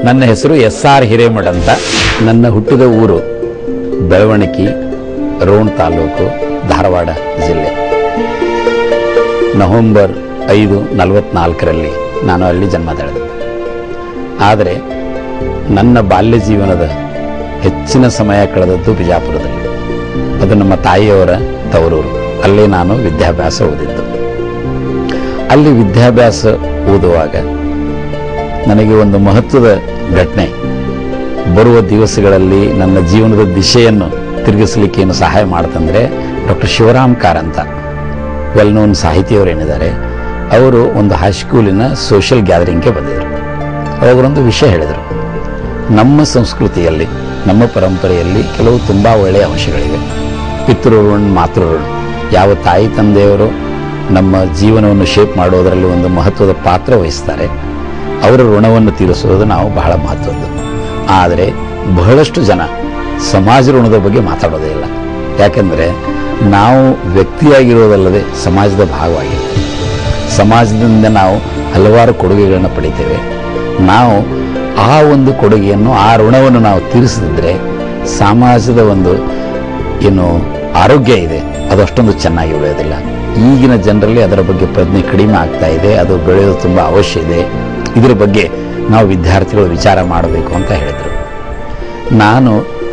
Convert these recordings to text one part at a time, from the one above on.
ನನ್ನ ಹೆಸರು S R Hiremath ಅಂತ ನನ್ನ ಹುಟ್ಟಿದ ಊರು ಬೆಳವಣಿಗೆ ರೋಣ ತಾಲೂಕು ಧಾರವಾಡ ಜಿಲ್ಲೆ ನವೆಂಬರ್ ಐದು ನಲವತ್ನಾಲ್ಕರಲ್ಲಿ ನಾನು ಅಲ್ಲಿ ಜನ್ಮ ತಳೆದೆ ಆದರೆ ನನ್ನ ಬಾಲ್ಯ ಜೀವನದ ಹೆಚ್ಚಿನ ಸಮಯ ಕಳೆದದ್ದು ಬಿಜಾಪುರದಲ್ಲಿ ಅದು ನಮ್ಮ ತಾಯಿಯವರ ತವರೂರು ಅಲ್ಲೇ ನಾನು ವಿದ್ಯಾಭ್ಯಾಸ ಓದಿದ್ದು ಅಲ್ಲಿ ವಿದ್ಯಾಭ್ಯಾಸ ಓದುವಾಗ ನನಗೆ ಒಂದು ಮಹತ್ವದ ಘಟನೆ ಬರುವ ದಿವಸಗಳಲ್ಲಿ ನನ್ನ ಜೀವನದ ದಿಶೆಯನ್ನು ತಿರುಗಿಸಲಿಕ್ಕೆ ಏನು ಸಹಾಯ ಮಾಡ್ತಂದ್ರೆ doctor Shivaram Karanth well known ಸಾಹಿತಿಯವರು ಏನಿದ್ದಾರೆ ಅವರು ಒಂದು ಹೈಸ್ಕೂಲಿನ ಸೋಷಿಯಲ್ ಗ್ಯಾದರಿಂಗ್ಗೆ ಬಂದಿದ್ದರು ಅವರೊಂದು ವಿಷಯ ಹೇಳಿದರು ನಮ್ಮ ಸಂಸ್ಕೃತಿಯಲ್ಲಿ ನಮ್ಮ ಪರಂಪರೆಯಲ್ಲಿ ಕೆಲವು ತುಂಬ ಒಳ್ಳೆಯ ಅಂಶಗಳಿವೆ ಪಿತೃಋಣ ಮಾತೃಋಣ ಯಾವ ತಾಯಿ ತಂದೆಯವರು ನಮ್ಮ ಜೀವನವನ್ನು ಶೇಪ್ ಮಾಡೋದರಲ್ಲಿ ಒಂದು ಮಹತ್ವದ ಪಾತ್ರ ವಹಿಸ್ತಾರೆ ಅವರ ಋಣವನ್ನು ತೀರಿಸುವುದು ನಾವು ಬಹಳ ಮಹತ್ವದ್ದು ಆದರೆ ಬಹಳಷ್ಟು ಜನ ಸಮಾಜ ಋಣದ ಬಗ್ಗೆ ಮಾತಾಡೋದೇ ಇಲ್ಲ ಯಾಕೆಂದರೆ ನಾವು ವ್ಯಕ್ತಿಯಾಗಿರೋದಲ್ಲದೆ ಸಮಾಜದ ಭಾಗವಾಗಿರ್ತೀವಿ ಸಮಾಜದಿಂದ ನಾವು ಹಲವಾರು ಕೊಡುಗೆಗಳನ್ನು ಪಡಿತೇವೆ ನಾವು ಆ ಒಂದು ಕೊಡುಗೆಯನ್ನು ಆ ಋಣವನ್ನು ನಾವು ತೀರಿಸದಿದ್ದರೆ ಸಮಾಜದ ಒಂದು ಏನು ಆರೋಗ್ಯ ಇದೆ ಅದು ಅಷ್ಟೊಂದು ಚೆನ್ನಾಗಿ ಬೆಳೆಯೋದಿಲ್ಲ ಈಗಿನ ಜನರಲ್ಲಿ ಅದರ ಬಗ್ಗೆ ಪ್ರಜ್ಞೆ ಕಡಿಮೆ ಆಗ್ತಾ ಇದೆ ಅದು ಬೆಳೆಯೋದು ತುಂಬ ಅವಶ್ಯ ಇದೆ ಇದರ ಬಗ್ಗೆ ನಾವು ವಿದ್ಯಾರ್ಥಿಗಳು ವಿಚಾರ ಮಾಡಬೇಕು ಅಂತ ಹೇಳಿದರು ನಾನು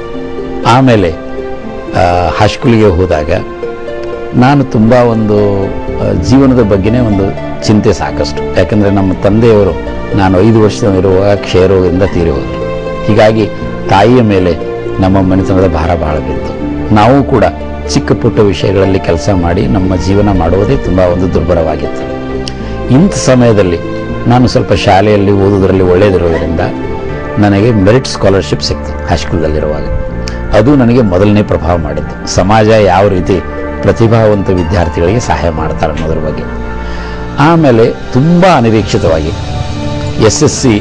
ಆಮೇಲೆ ಹೈಸ್ಕೂಲಿಗೆ ಹೋದಾಗ ನಾನು ತುಂಬ ಒಂದು ಆ, ಜೀವನದ ಬಗ್ಗೆನೇ ಒಂದು ಚಿಂತೆ ಸಾಕಷ್ಟು ಯಾಕಂದರೆ ನಮ್ಮ ತಂದೆಯವರು ನಾನು ಐದು ವರ್ಷದಲ್ಲಿರುವಾಗ ಕ್ಷಯರೋಗದಿಂದ ತೀರಿ ಹೋದರು ಹೀಗಾಗಿ ತಾಯಿಯ ಮೇಲೆ ನಮ್ಮ ಮನೆತನದ ಭಾರ ಬಹಳ ಬಿತ್ತು ನಾವು ಕೂಡ ಚಿಕ್ಕ ಪುಟ್ಟ ವಿಷಯಗಳಲ್ಲಿ ಕೆಲಸ ಮಾಡಿ ನಮ್ಮ ಜೀವನ ಮಾಡುವುದೇ ತುಂಬ ಒಂದು ದುರ್ಬಲವಾಗಿತ್ತು ಇಂಥ ಸಮಯದಲ್ಲಿ ನಾನು ಸ್ವಲ್ಪ ಶಾಲೆಯಲ್ಲಿ ಓದೋದರಲ್ಲಿ ಒಳ್ಳೆಯದಿರೋದರಿಂದ ನನಗೆ ಮೆರಿಟ್ ಸ್ಕಾಲರ್ಶಿಪ್ ಸಿಕ್ತು ಹೈಸ್ಕೂಲ್ದಲ್ಲಿರುವಾಗ ಅದು ನನಗೆ ಮೊದಲನೇ ಪ್ರಭಾವ ಮಾಡಿತ್ತು ಸಮಾಜ ಯಾವ ರೀತಿ ಪ್ರತಿಭಾವಂತ ವಿದ್ಯಾರ್ಥಿಗಳಿಗೆ ಸಹಾಯ ಮಾಡ್ತಾರೆ ಅನ್ನೋದ್ರ ಬಗ್ಗೆ ಆಮೇಲೆ ತುಂಬ ಅನಿರೀಕ್ಷಿತವಾಗಿ S S C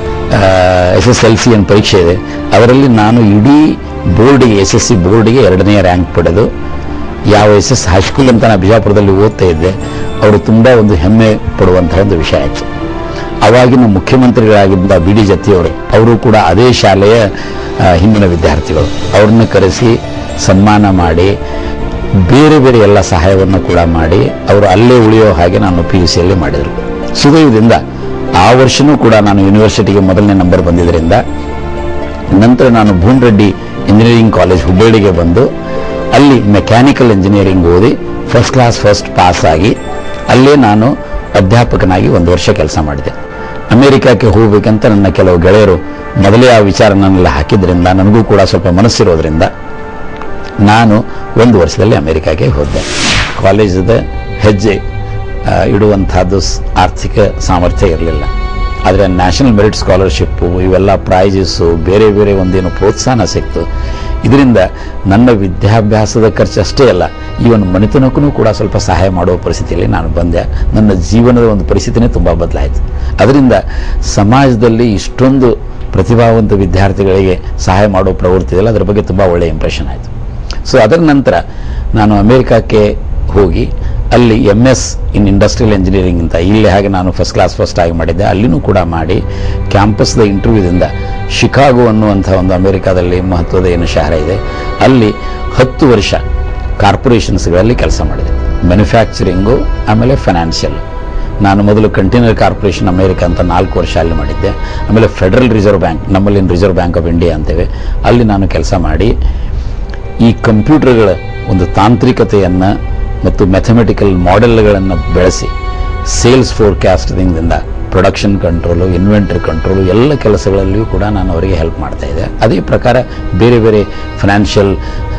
S S L C ಏನು ಪರೀಕ್ಷೆ ಇದೆ ಅದರಲ್ಲಿ ನಾನು ಇಡೀ ಬೋರ್ಡಿಗೆ ಎಸ್ ಎಸ್ ಸಿ ಬೋರ್ಡಿಗೆ ಎರಡನೇ ರ್ಯಾಂಕ್ ಪಡೆದು ಯಾವ ಎಸ್ ಎಸ್ ಹೈಸ್ಕೂಲ್ ಅಂತ ನಾನು ಬಿಜಾಪುರದಲ್ಲಿ ಓದ್ತಾ ಇದ್ದೆ ಅವರು ತುಂಬ ಒಂದು ಹೆಮ್ಮೆ ಪಡುವಂತಹ ಒಂದು ವಿಷಯ ಆಯಿತು ಅವಾಗಿನ ಮುಖ್ಯಮಂತ್ರಿಗಳಾಗಿದ್ದ ಬಿ ಡಿ ಜತ್ತಿಯವರು ಅವರು ಕೂಡ ಅದೇ ಶಾಲೆಯ ಆ, ಹಿಂದಿನ ವಿದ್ಯಾರ್ಥಿಗಳು ಅವ್ರನ್ನ ಕರೆಸಿ ಸನ್ಮಾನ ಮಾಡಿ ಬೇರೆ ಬೇರೆ ಎಲ್ಲ ಸಹಾಯವನ್ನು ಕೂಡ ಮಾಡಿ ಅವರು ಅಲ್ಲೇ ಉಳಿಯೋ ಹಾಗೆ ನಾನು ಪಿ ಯು ಸಿಯಲ್ಲಿ ಮಾಡಿದರು ಸುದೈವದಿಂದ ಆ ವರ್ಷನೂ ಕೂಡ ನಾನು ಯೂನಿವರ್ಸಿಟಿಗೆ ಮೊದಲನೇ ನಂಬರ್ ಬಂದಿದ್ದರಿಂದ ನಂತರ ನಾನು ಭೂಮರೆಡ್ಡಿ ಇಂಜಿನಿಯರಿಂಗ್ ಕಾಲೇಜ್ ಹುಬ್ಬಳ್ಳಿಗೆ ಬಂದು ಅಲ್ಲಿ ಮೆಕ್ಯಾನಿಕಲ್ ಇಂಜಿನಿಯರಿಂಗ್ ಓದಿ ಫಸ್ಟ್ ಕ್ಲಾಸ್ ಫಸ್ಟ್ ಪಾಸ್ ಆಗಿ ಅಲ್ಲೇ ನಾನು ಅಧ್ಯಾಪಕನಾಗಿ ಒಂದು ವರ್ಷ ಕೆಲಸ ಮಾಡಿದೆ ಅಮೆರಿಕಕ್ಕೆ ಹೋಗ್ಬೇಕಂತ ನನ್ನ ಕೆಲವು ಗೆಳೆಯರು ಮೊದಲೇ ಆ ವಿಚಾರ ನನ್ನೆಲ್ಲ ಹಾಕಿದ್ರಿಂದ ನನಗೂ ಕೂಡ ಸ್ವಲ್ಪ ಮನಸ್ಸಿರೋದ್ರಿಂದ ನಾನು ಒಂದು ವರ್ಷದಲ್ಲಿ ಅಮೆರಿಕಾಗೆ ಹೋದೆ ಕಾಲೇಜದ ಹೆಜ್ಜೆ ಆ, ಇಡುವಂಥದ್ದು ಸ್- ಆರ್ಥಿಕ ಸಾಮರ್ಥ್ಯ ಇರಲಿಲ್ಲ ಆದರೆ ನ್ಯಾಷನಲ್ ಮೆರಿಟ್ ಸ್ಕಾಲರ್ಶಿಪ್ಪು ಇವೆಲ್ಲ ಪ್ರೈಜಸ್ಸು ಬೇರೆ ಬೇರೆ ಒಂದೇನು ಪ್ರೋತ್ಸಾಹನ ಸಿಕ್ತು ಇದರಿಂದ ನನ್ನ ವಿದ್ಯಾಭ್ಯಾಸದ ಖರ್ಚು ಅಷ್ಟೇ ಅಲ್ಲ ಈವನ್ ಮನೆತನಕ್ಕೂ ಕೂಡ ಸ್ವಲ್ಪ ಸಹಾಯ ಮಾಡುವ ಪರಿಸ್ಥಿತಿಯಲ್ಲಿ ನಾನು ಬಂದೆ ನನ್ನ ಜೀವನದ ಒಂದು ಪರಿಸ್ಥಿತಿನೇ ತುಂಬ ಬದಲಾಯಿತು ಅದರಿಂದ ಸಮಾಜದಲ್ಲಿ ಇಷ್ಟೊಂದು ಪ್ರತಿಭಾವಂತ ವಿದ್ಯಾರ್ಥಿಗಳಿಗೆ ಸಹಾಯ ಮಾಡೋ ಪ್ರವೃತ್ತಿ ಇದೆಯಲ್ಲ ಅದರ ಬಗ್ಗೆ ತುಂಬ ಒಳ್ಳೆಯ ಇಂಪ್ರೆಷನ್ ಆಯಿತು ಸೊ ಅದರ ನಂತರ ನಾನು ಅಮೇರಿಕಕ್ಕೆ ಹೋಗಿ ಅಲ್ಲಿ M S in industrial engineering ಅಂತ ಇಲ್ಲಿ ಹಾಗೆ ನಾನು ಫಸ್ಟ್ ಕ್ಲಾಸ್ ಫಸ್ಟ್ ಆಗಿ ಮಾಡಿದ್ದೆ ಅಲ್ಲಿನೂ ಕೂಡ ಮಾಡಿ ಕ್ಯಾಂಪಸ್ದ ಇಂಟರ್ವ್ಯೂದಿಂದ ಶಿಕಾಗೋ ಅನ್ನುವಂಥ ಒಂದು ಅಮೆರಿಕಾದಲ್ಲಿ ಮಹತ್ವದ ಏನು ಶಹರ ಇದೆ ಅಲ್ಲಿ ಹತ್ತು ವರ್ಷ ಕಾರ್ಪೊರೇಷನ್ಸ್ಗಳಲ್ಲಿ ಕೆಲಸ ಮಾಡಿದೆ ಮ್ಯಾನುಫ್ಯಾಕ್ಚರಿಂಗು ಆಮೇಲೆ ಫೈನಾನ್ಷಿಯಲ್ ನಾನು ಮೊದಲು ಕಂಟೈನರ್ ಕಾರ್ಪೊರೇಷನ್ ಅಮೇರಿಕಾ ಅಂತ ನಾಲ್ಕು ವರ್ಷ ಅಲ್ಲಿ ಮಾಡಿದ್ದೆ ಆಮೇಲೆ ಫೆಡರಲ್ ರಿಸರ್ವ್ ಬ್ಯಾಂಕ್ ನಮ್ಮಲ್ಲಿ ರಿಸರ್ವ್ ಬ್ಯಾಂಕ್ ಆಫ್ ಇಂಡಿಯಾ ಅಂತೇವೆ ಅಲ್ಲಿ ನಾನು ಕೆಲಸ ಮಾಡಿ ಈ ಕಂಪ್ಯೂಟರ್ಗಳ ಒಂದು ತಾಂತ್ರಿಕತೆಯನ್ನು ಮತ್ತು ಮ್ಯಾಥಮೆಟಿಕಲ್ ಮಾಡೆಲ್ಗಳನ್ನು ಬೆಳೆಸಿ ಸೇಲ್ಸ್ ಫೋರ್ಕಾಸ್ಟಿಂಗ್ದಿಂದ ಪ್ರೊಡಕ್ಷನ್ ಕಂಟ್ರೋಲು ಇನ್ವೆಂಟರಿ ಕಂಟ್ರೋಲು ಎಲ್ಲ ಕೆಲಸಗಳಲ್ಲಿಯೂ ಕೂಡ ನಾನು ಅವರಿಗೆ ಹೆಲ್ಪ್ ಮಾಡ್ತಾ ಇದ್ದೆ ಅದೇ ಪ್ರಕಾರ ಬೇರೆ ಬೇರೆ financial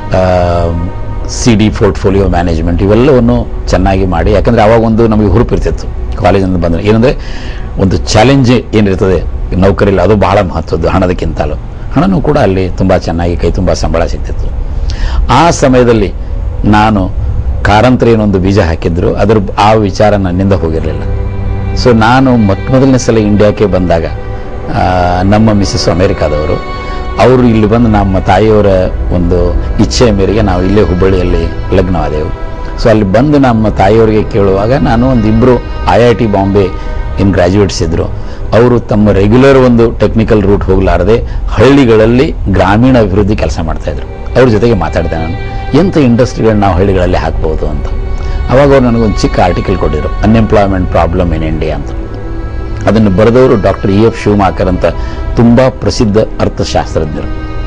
C D portfolio management ಇವೆಲ್ಲವನ್ನು ಚೆನ್ನಾಗಿ ಮಾಡಿ ಯಾಕಂದರೆ ಅವಾಗ ಒಂದು ನಮಗೆ ಹುರುಪಿರ್ತಿತ್ತು ಕಾಲೇಜಿಂದ ಬಂದರೆ ಏನಂದರೆ ಒಂದು ಚಾಲೆಂಜ್ ಏನಿರ್ತದೆ ನೌಕರಿಲ್ಲ ಅದು ಬಹಳ ಮಹತ್ವದ್ದು ಹಣದಕ್ಕಿಂತಲೂ ಹಣನೂ ಕೂಡ ಅಲ್ಲಿ ತುಂಬ ಚೆನ್ನಾಗಿ ಕೈ ತುಂಬ ಸಂಬಳ ಸಿಗ್ತಿತ್ತು ಆ ಸಮಯದಲ್ಲಿ ನಾನು ಕಾರಂತರ ಏನೊಂದು ಬೀಜ ಹಾಕಿದ್ರು ಅದ್ರ ಆ ವಿಚಾರ ನನ್ನಿಂದ ಹೋಗಿರಲಿಲ್ಲ ಸೊ ನಾನು ಮೊಟ್ಟ ಮೊದಲನೇ ಸಲ ಇಂಡಿಯಾಕ್ಕೆ ಬಂದಾಗ ಆ, ನಮ್ಮ ಮಿಸ್ಸಸ್ ಅಮೇರಿಕಾದವರು ಅವರು ಇಲ್ಲಿ ಬಂದು ನಮ್ಮ ತಾಯಿಯವರ ಒಂದು ಇಚ್ಛೆಯ ಮೇರೆಗೆ ನಾವು ಇಲ್ಲೇ ಹುಬ್ಬಳ್ಳಿಯಲ್ಲಿ ಲಗ್ನವಾದೆವು ಸೊ ಅಲ್ಲಿ ಬಂದು ನಮ್ಮ ತಾಯಿಯವರಿಗೆ ಕೇಳುವಾಗ ನಾನು ಒಂದು ಇಬ್ಬರು ಐ ಐ ಟಿ ಬಾಂಬೆ ಏನು ಗ್ರಾಜ್ಯುಯೇಟ್ಸ್ ಇದ್ದರು ಅವರು ತಮ್ಮ ರೆಗ್ಯುಲರ್ ಒಂದು ಟೆಕ್ನಿಕಲ್ ರೂಟ್ ಹೋಗಲಾರದೆ ಹಳ್ಳಿಗಳಲ್ಲಿ ಗ್ರಾಮೀಣ ಅಭಿವೃದ್ಧಿ ಕೆಲಸ ಮಾಡ್ತಾಯಿದ್ರು ಅವ್ರ ಜೊತೆಗೆ ಮಾತಾಡಿದೆ ನಾನು ಎಂಥ ಇಂಡಸ್ಟ್ರಿಗಳನ್ನ ನಾವು ಹಳ್ಳಿಗಳಲ್ಲಿ ಹಾಕ್ಬೋದು ಅಂತ ಅವಾಗ ಅವ್ರು ನನಗೊಂದು ಚಿಕ್ಕ ಆರ್ಟಿಕಲ್ ಕೊಟ್ಟಿದ್ರು ಅನ್ಎಂಪ್ಲಾಯ್ಮೆಂಟ್ ಪ್ರಾಬ್ಲಮ್ ಇನ್ ಇಂಡಿಯಾ ಅಂತ ಅದನ್ನು ಬರೆದವರು ಡಾಕ್ಟರ್ ಇ ಎಫ್ ಶಿವಮಾಕರ್ ಅಂತ ತುಂಬ ಪ್ರಸಿದ್ಧ ಅರ್ಥಶಾಸ್ತ್ರಜ್ಞರು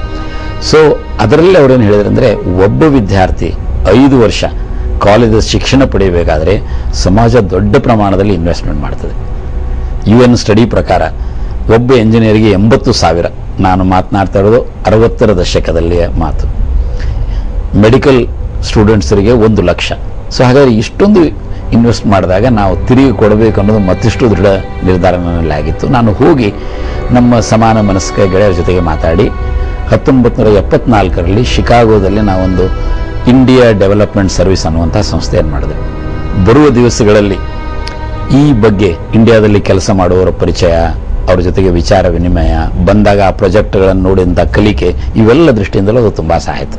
ಸೊ ಅದರಲ್ಲಿ ಅವರೇನು ಹೇಳಿದ್ರು ಅಂದರೆ ಒಬ್ಬ ವಿದ್ಯಾರ್ಥಿ ಐದು ವರ್ಷ ಕಾಲೇಜ್ ಶಿಕ್ಷಣ ಪಡೆಯಬೇಕಾದ್ರೆ ಸಮಾಜ ದೊಡ್ಡ ಪ್ರಮಾಣದಲ್ಲಿ ಇನ್ವೆಸ್ಟ್ಮೆಂಟ್ ಮಾಡ್ತದೆ ಯು ಎನ್ ಸ್ಟಡಿ ಪ್ರಕಾರ ಒಬ್ಬ ಎಂಜಿನಿಯರ್ಗೆ ಎಂಬತ್ತು ಸಾವಿರ ನಾನು ಮಾತನಾಡ್ತಾ ಇರೋದು ಅರವತ್ತರ ದಶಕದಲ್ಲಿಯ ಮಾತು ಮೆಡಿಕಲ್ ಸ್ಟೂಡೆಂಟ್ಸರಿಗೆ ಒಂದು ಲಕ್ಷ ಸೊ ಹಾಗಾದ್ರೆ ಇಷ್ಟೊಂದು ಇನ್ವೆಸ್ಟ್ ಮಾಡಿದಾಗ ನಾವು ತಿರುಗಿ ಕೊಡಬೇಕು ಅನ್ನೋದು ಮತ್ತಿಷ್ಟು ದೃಢ ನಿರ್ಧಾರ ನನ್ನಲ್ಲಿ ಆಗಿತ್ತು ನಾನು ಹೋಗಿ ನಮ್ಮ ಸಮಾನ ಮನಸ್ಕ ಗೆಳೆಯರ ಜೊತೆಗೆ ಮಾತಾಡಿ ಹತ್ತೊಂಬತ್ತು ನೂರ ಎಪ್ಪತ್ನಾಲ್ಕರಲ್ಲಿ ಶಿಕಾಗೋದಲ್ಲಿ ನಾವೊಂದು ಇಂಡಿಯಾ ಡೆವಲಪ್ಮೆಂಟ್ ಸರ್ವಿಸ್ ಅನ್ನುವಂಥ ಸಂಸ್ಥೆಯನ್ನು ಮಾಡಿದೆ ಬರುವ ದಿವಸಗಳಲ್ಲಿ ಈ ಬಗ್ಗೆ ಇಂಡಿಯಾದಲ್ಲಿ ಕೆಲಸ ಮಾಡುವವರ ಪರಿಚಯ ಅವ್ರ ಜೊತೆಗೆ ವಿಚಾರ ವಿನಿಮಯ ಬಂದಾಗ ಆ ಪ್ರಾಜೆಕ್ಟ್ಗಳನ್ನು ನೋಡಿದಂಥ ಕಲಿಕೆ ಇವೆಲ್ಲ ದೃಷ್ಟಿಯಿಂದಲೂ ಅದು ತುಂಬ ಸಹಾಯಿತು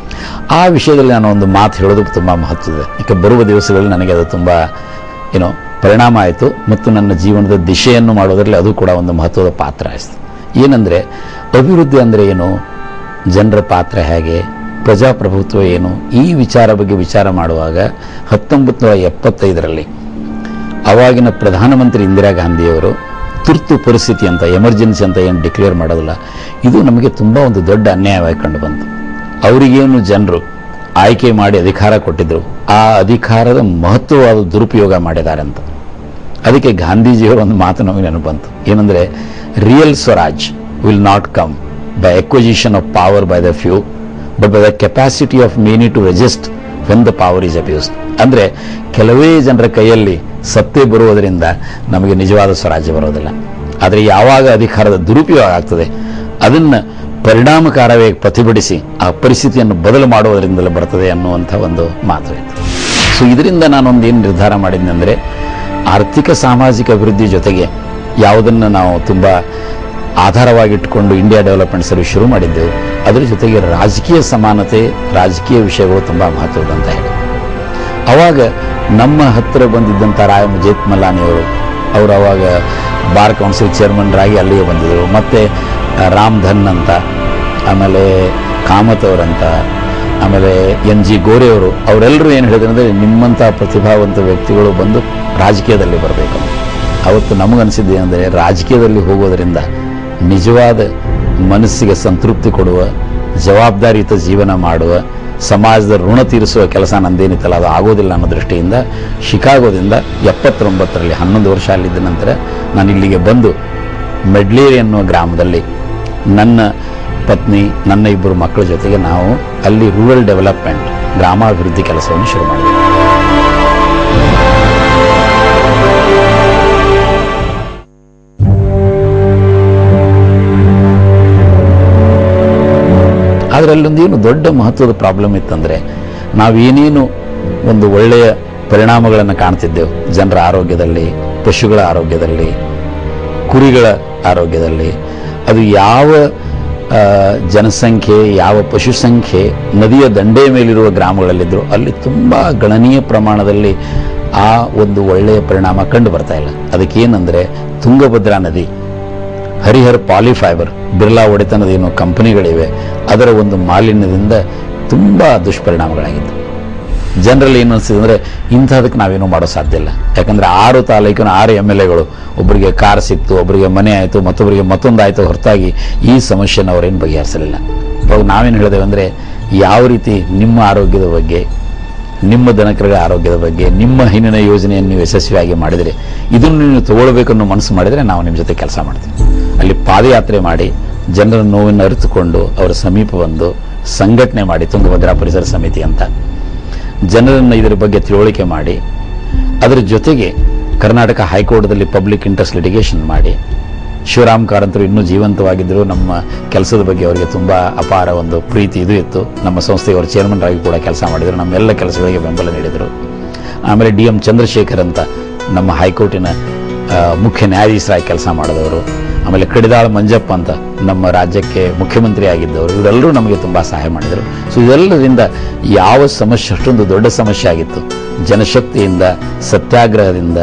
ಆ ವಿಷಯದಲ್ಲಿ ನಾನು ಒಂದು ಮಾತು ಹೇಳೋದು ತುಂಬ ಮಹತ್ವದ ಯಾಕೆ ಬರುವ ದಿವಸಗಳಲ್ಲಿ ನನಗೆ ಅದು ತುಂಬ ಏನೋ ಪರಿಣಾಮ ಆಯಿತು ಮತ್ತು ನನ್ನ ಜೀವನದ ದಿಶೆಯನ್ನು ಮಾಡೋದರಲ್ಲಿ ಅದು ಕೂಡ ಒಂದು ಮಹತ್ವದ ಪಾತ್ರ ಆಯಿತು ಏನಂದರೆ ಅಭಿವೃದ್ಧಿ ಅಂದರೆ ಏನು ಜನರ ಪಾತ್ರ ಹೇಗೆ ಪ್ರಜಾಪ್ರಭುತ್ವ ಏನು ಈ ವಿಚಾರ ಬಗ್ಗೆ ವಿಚಾರ ಮಾಡುವಾಗ ಹತ್ತೊಂಬತ್ತು ನೂರ ಎಪ್ಪತ್ತೈದರಲ್ಲಿ ಅವಾಗಿನ ಪ್ರಧಾನಮಂತ್ರಿ ಇಂದಿರಾ ಗಾಂಧಿಯವರು ತುರ್ತು ಪರಿಸ್ಥಿತಿ ಅಂತ ಎಮರ್ಜೆನ್ಸಿ ಅಂತ ಏನು ಡಿಕ್ಲೇರ್ ಮಾಡೋದಿಲ್ಲ ಇದು ನಮಗೆ ತುಂಬ ಒಂದು ದೊಡ್ಡ ಅನ್ಯಾಯವಾಗಿ ಕಂಡು ಬಂತು ಅವರಿಗೇನು ಜನರು ಆಯ್ಕೆ ಮಾಡಿ ಅಧಿಕಾರ ಕೊಟ್ಟಿದ್ರು ಆ ಅಧಿಕಾರದ ಮಹತ್ವವಾದ ದುರುಪಯೋಗ ಮಾಡಿದ್ದಾರೆ ಅಂತ ಅದಕ್ಕೆ ಗಾಂಧೀಜಿಯವರ ಒಂದು ಮಾತು ನಮಗೆ ನೆನಪು ಬಂತು ಏನಂದರೆ real swaraj will not come by acquisition of power by the few but by the capacity of many to resist when the power is abused ಅಂದರೆ ಕೆಲವೇ ಜನರ ಕೈಯಲ್ಲಿ ಸತ್ತೇ ಬರುವುದರಿಂದ ನಮಗೆ ನಿಜವಾದ ಸ್ವರಾಜ್ಯ ಬರೋದಿಲ್ಲ ಆದರೆ ಯಾವಾಗ ಅಧಿಕಾರದ ದುರುಪಯೋಗ ಆಗ್ತದೆ ಅದನ್ನು ಪರಿಣಾಮಕಾರವಾಗಿ ಪ್ರತಿಭಟಿಸಿ ಆ ಪರಿಸ್ಥಿತಿಯನ್ನು ಬದಲು ಮಾಡುವುದರಿಂದಲೇ ಬರ್ತದೆ ಅನ್ನುವಂಥ ಒಂದು ಮಾತು ಇತ್ತು ಸೊ ಇದರಿಂದ ನಾನೊಂದು ಏನು ನಿರ್ಧಾರ ಮಾಡಿದ್ನೆಂದರೆ ಆರ್ಥಿಕ ಸಾಮಾಜಿಕ ಅಭಿವೃದ್ಧಿ ಜೊತೆಗೆ ಯಾವುದನ್ನು ನಾವು ತುಂಬ ಆಧಾರವಾಗಿಟ್ಟುಕೊಂಡು ಇಂಡಿಯಾ ಡೆವಲಪ್ಮೆಂಟ್ ಸರ್ವಿಸ್ ಶುರು ಮಾಡಿದ್ದೆವು ಅದರ ಜೊತೆಗೆ ರಾಜಕೀಯ ಸಮಾನತೆ ರಾಜಕೀಯ ವಿಷಯಗಳು ತುಂಬ ಮಹತ್ವದಂತ ಹೇಳಿ ಅವಾಗ ನಮ್ಮ ಹತ್ತಿರ ಬಂದಿದ್ದಂಥ ರಾಯಮ್ ಜೇತ್ಮಲಾನಿಯವರು ಅವರು ಅವಾಗ ಬಾರ್ ಕೌನ್ಸಿಲ್ ಚೇರ್ಮನ್ರಾಗಿ ಅಲ್ಲಿಗೆ ಬಂದಿದ್ದರು ಮತ್ತು ರಾಮ್ ಧನ್ ಅಂತ ಆಮೇಲೆ ಕಾಮತ್ ಅವರಂತ ಆಮೇಲೆ ಎನ್ ಜಿ ಗೋರೆಯವರು ಅವರೆಲ್ಲರೂ ಏನು ಹೇಳಿದ್ರು ಅಂದರೆ ನಿಮ್ಮಂಥ ಪ್ರತಿಭಾವಂತ ವ್ಯಕ್ತಿಗಳು ಬಂದು ರಾಜಕೀಯದಲ್ಲಿ ಬರಬೇಕು ಅವತ್ತು ನಮಗನಿಸಿದ್ದು ಏನಂದರೆ ರಾಜಕೀಯದಲ್ಲಿ ಹೋಗೋದರಿಂದ ನಿಜವಾದ ಮನಸ್ಸಿಗೆ ಸಂತೃಪ್ತಿ ಕೊಡುವ ಜವಾಬ್ದಾರಿಯುತ ಜೀವನ ಮಾಡುವ ಸಮಾಜದ ಋಣ ತೀರಿಸುವ ಕೆಲಸ ನಂದೇನಿತ್ತಲ್ಲ ಅದು ಆಗೋದಿಲ್ಲ ಅನ್ನೋ ದೃಷ್ಟಿಯಿಂದ ಶಿಕಾಗೋದಿಂದ ಎಪ್ಪತ್ತೊಂಬತ್ತರಲ್ಲಿ ಹನ್ನೊಂದು ವರ್ಷ ಅಲ್ಲಿದ್ದ ನಂತರ ನಾನು ಇಲ್ಲಿಗೆ ಬಂದು ಮೆಡ್ಲೇರಿ ಅನ್ನುವ ಗ್ರಾಮದಲ್ಲಿ ನನ್ನ ಪತ್ನಿ ನನ್ನ ಇಬ್ಬರು ಮಕ್ಕಳ ಜೊತೆಗೆ ನಾವು ಅಲ್ಲಿ ರೂರಲ್ ಡೆವಲಪ್ಮೆಂಟ್ ಗ್ರಾಮಾಭಿವೃದ್ಧಿ ಕೆಲಸವನ್ನು ಶುರು ಮಾಡಿದ್ವಿ ಆದರೆ ಅಲ್ಲೊಂದು ಏನು ದೊಡ್ಡ ಮಹತ್ವದ ಪ್ರಾಬ್ಲಮ್ ಇತ್ತಂದರೆ ನಾವೇನೇನು ಒಂದು ಒಳ್ಳೆಯ ಪರಿಣಾಮಗಳನ್ನು ಕಾಣ್ತಿದ್ದೆವು ಜನರ ಆರೋಗ್ಯದಲ್ಲಿ ಪಶುಗಳ ಆರೋಗ್ಯದಲ್ಲಿ ಕುರಿಗಳ ಆರೋಗ್ಯದಲ್ಲಿ ಅದು ಯಾವ ಆ, ಜನಸಂಖ್ಯೆ ಯಾವ ಪಶು ಸಂಖ್ಯೆ ನದಿಯ ದಂಡೆಯ ಮೇಲಿರುವ ಗ್ರಾಮಗಳಲ್ಲಿದ್ದರು ಅಲ್ಲಿ ತುಂಬ ಗಣನೀಯ ಪ್ರಮಾಣದಲ್ಲಿ ಆ ಒಂದು ಒಳ್ಳೆಯ ಪರಿಣಾಮ ಕಂಡು ಬರ್ತಾ ಇಲ್ಲ ಅದಕ್ಕೇನೆಂದರೆ ತುಂಗಭದ್ರಾ ನದಿ ಹರಿಹರ್ ಪಾಲಿಫೈಬರ್ ಬಿರ್ಲಾ ಒಡೆತನದ ಏನು ಕಂಪನಿಗಳಿವೆ ಅದರ ಒಂದು ಮಾಲಿನ್ಯದಿಂದ ತುಂಬ ದುಷ್ಪರಿಣಾಮಗಳಾಗಿತ್ತು ಜನರಲ್ಲಿ ಏನು ಅನಿಸಿದೆ ಅಂದರೆ ಇಂಥದಕ್ಕೆ ನಾವೇನು ಮಾಡೋ ಸಾಧ್ಯ ಇಲ್ಲ ಯಾಕಂದರೆ ಆರು ತಾಲೂಕಿನ ಆರು ಎಮ್ ಎಲ್ ಎಗಳು ಒಬ್ಬರಿಗೆ ಕಾರ್ ಸಿಕ್ತು ಒಬ್ಬರಿಗೆ ಮನೆ ಆಯಿತು ಮತ್ತೊಬ್ಬರಿಗೆ ಮತ್ತೊಂದು ಆಯಿತು ಹೊರತಾಗಿ ಈ ಸಮಸ್ಯೆನ ಅವರೇನು ಬಗೆಹರಿಸಲಿಲ್ಲ ಅವಾಗ ನಾವೇನು ಹೇಳಿದೆವು ಅಂದರೆ ಯಾವ ರೀತಿ ನಿಮ್ಮ ಆರೋಗ್ಯದ ಬಗ್ಗೆ ನಿಮ್ಮ ದನಕರಗಳ ಆರೋಗ್ಯದ ಬಗ್ಗೆ ನಿಮ್ಮ ಹಿಂದಿನ ಯೋಜನೆಯನ್ನು ನೀವು ಯಶಸ್ವಿಯಾಗಿ ಮಾಡಿದರೆ ಇದನ್ನು ನೀವು ತಗೊಳ್ಬೇಕನ್ನೋ ಮನಸ್ಸು ಮಾಡಿದರೆ ನಾವು ನಿಮ್ಮ ಜೊತೆ ಕೆಲಸ ಮಾಡ್ತೀವಿ ಅಲ್ಲಿ ಪಾದಯಾತ್ರೆ ಮಾಡಿ ಜನರ ನೋವನ್ನು ಅರಿತುಕೊಂಡು ಅವರ ಸಮೀಪ ಬಂದು ಸಂಘಟನೆ ಮಾಡಿ ತುಂಗಭದ್ರಾ ಪರಿಸರ ಸಮಿತಿ ಅಂತ ಜನರನ್ನು ಇದರ ಬಗ್ಗೆ ತಿಳುವಳಿಕೆ ಮಾಡಿ ಅದರ ಜೊತೆಗೆ ಕರ್ನಾಟಕ ಹೈಕೋರ್ಟ್ದಲ್ಲಿ ಪಬ್ಲಿಕ್ ಇಂಟ್ರೆಸ್ಟ್ ಲಿಟಿಗೇಷನ್ ಮಾಡಿ ಶಿವರಾಮ್ ಕಾರಂತರು ಇನ್ನೂ ಜೀವಂತವಾಗಿದ್ದರು ನಮ್ಮ ಕೆಲಸದ ಬಗ್ಗೆ ಅವರಿಗೆ ತುಂಬ ಅಪಾರ ಒಂದು ಪ್ರೀತಿ ಇದು ಇತ್ತು ನಮ್ಮ ಸಂಸ್ಥೆಗೆ ಅವರು ಚೇರ್ಮನ್ ಆಗಿ ಕೂಡ ಕೆಲಸ ಮಾಡಿದರು ನಮ್ಮೆಲ್ಲ ಕೆಲಸಗಳಿಗೆ ಬೆಂಬಲ ನೀಡಿದರು ಆಮೇಲೆ ಡಿ ಎಂ ಚಂದ್ರಶೇಖರ್ ಅಂತ ನಮ್ಮ ಹೈಕೋರ್ಟಿನ ಆ, ಮುಖ್ಯ ನ್ಯಾಯಾಧೀಶರಾಗಿ ಕೆಲಸ ಮಾಡಿದವರು ಆಮೇಲೆ ಕಡಿದಾಳ ಮಂಜಪ್ಪ ಅಂತ ನಮ್ಮ ರಾಜ್ಯಕ್ಕೆ ಮುಖ್ಯಮಂತ್ರಿ ಆಗಿದ್ದವರು ಇವರೆಲ್ಲರೂ ನಮಗೆ ತುಂಬ ಸಹಾಯ ಮಾಡಿದರು ಸೊ ಇದೆಲ್ಲರಿಂದ ಯಾವ ಸಮಸ್ಯೆ ಅಷ್ಟೊಂದು ದೊಡ್ಡ ಸಮಸ್ಯೆ ಆಗಿತ್ತು ಜನಶಕ್ತಿಯಿಂದ ಸತ್ಯಾಗ್ರಹದಿಂದ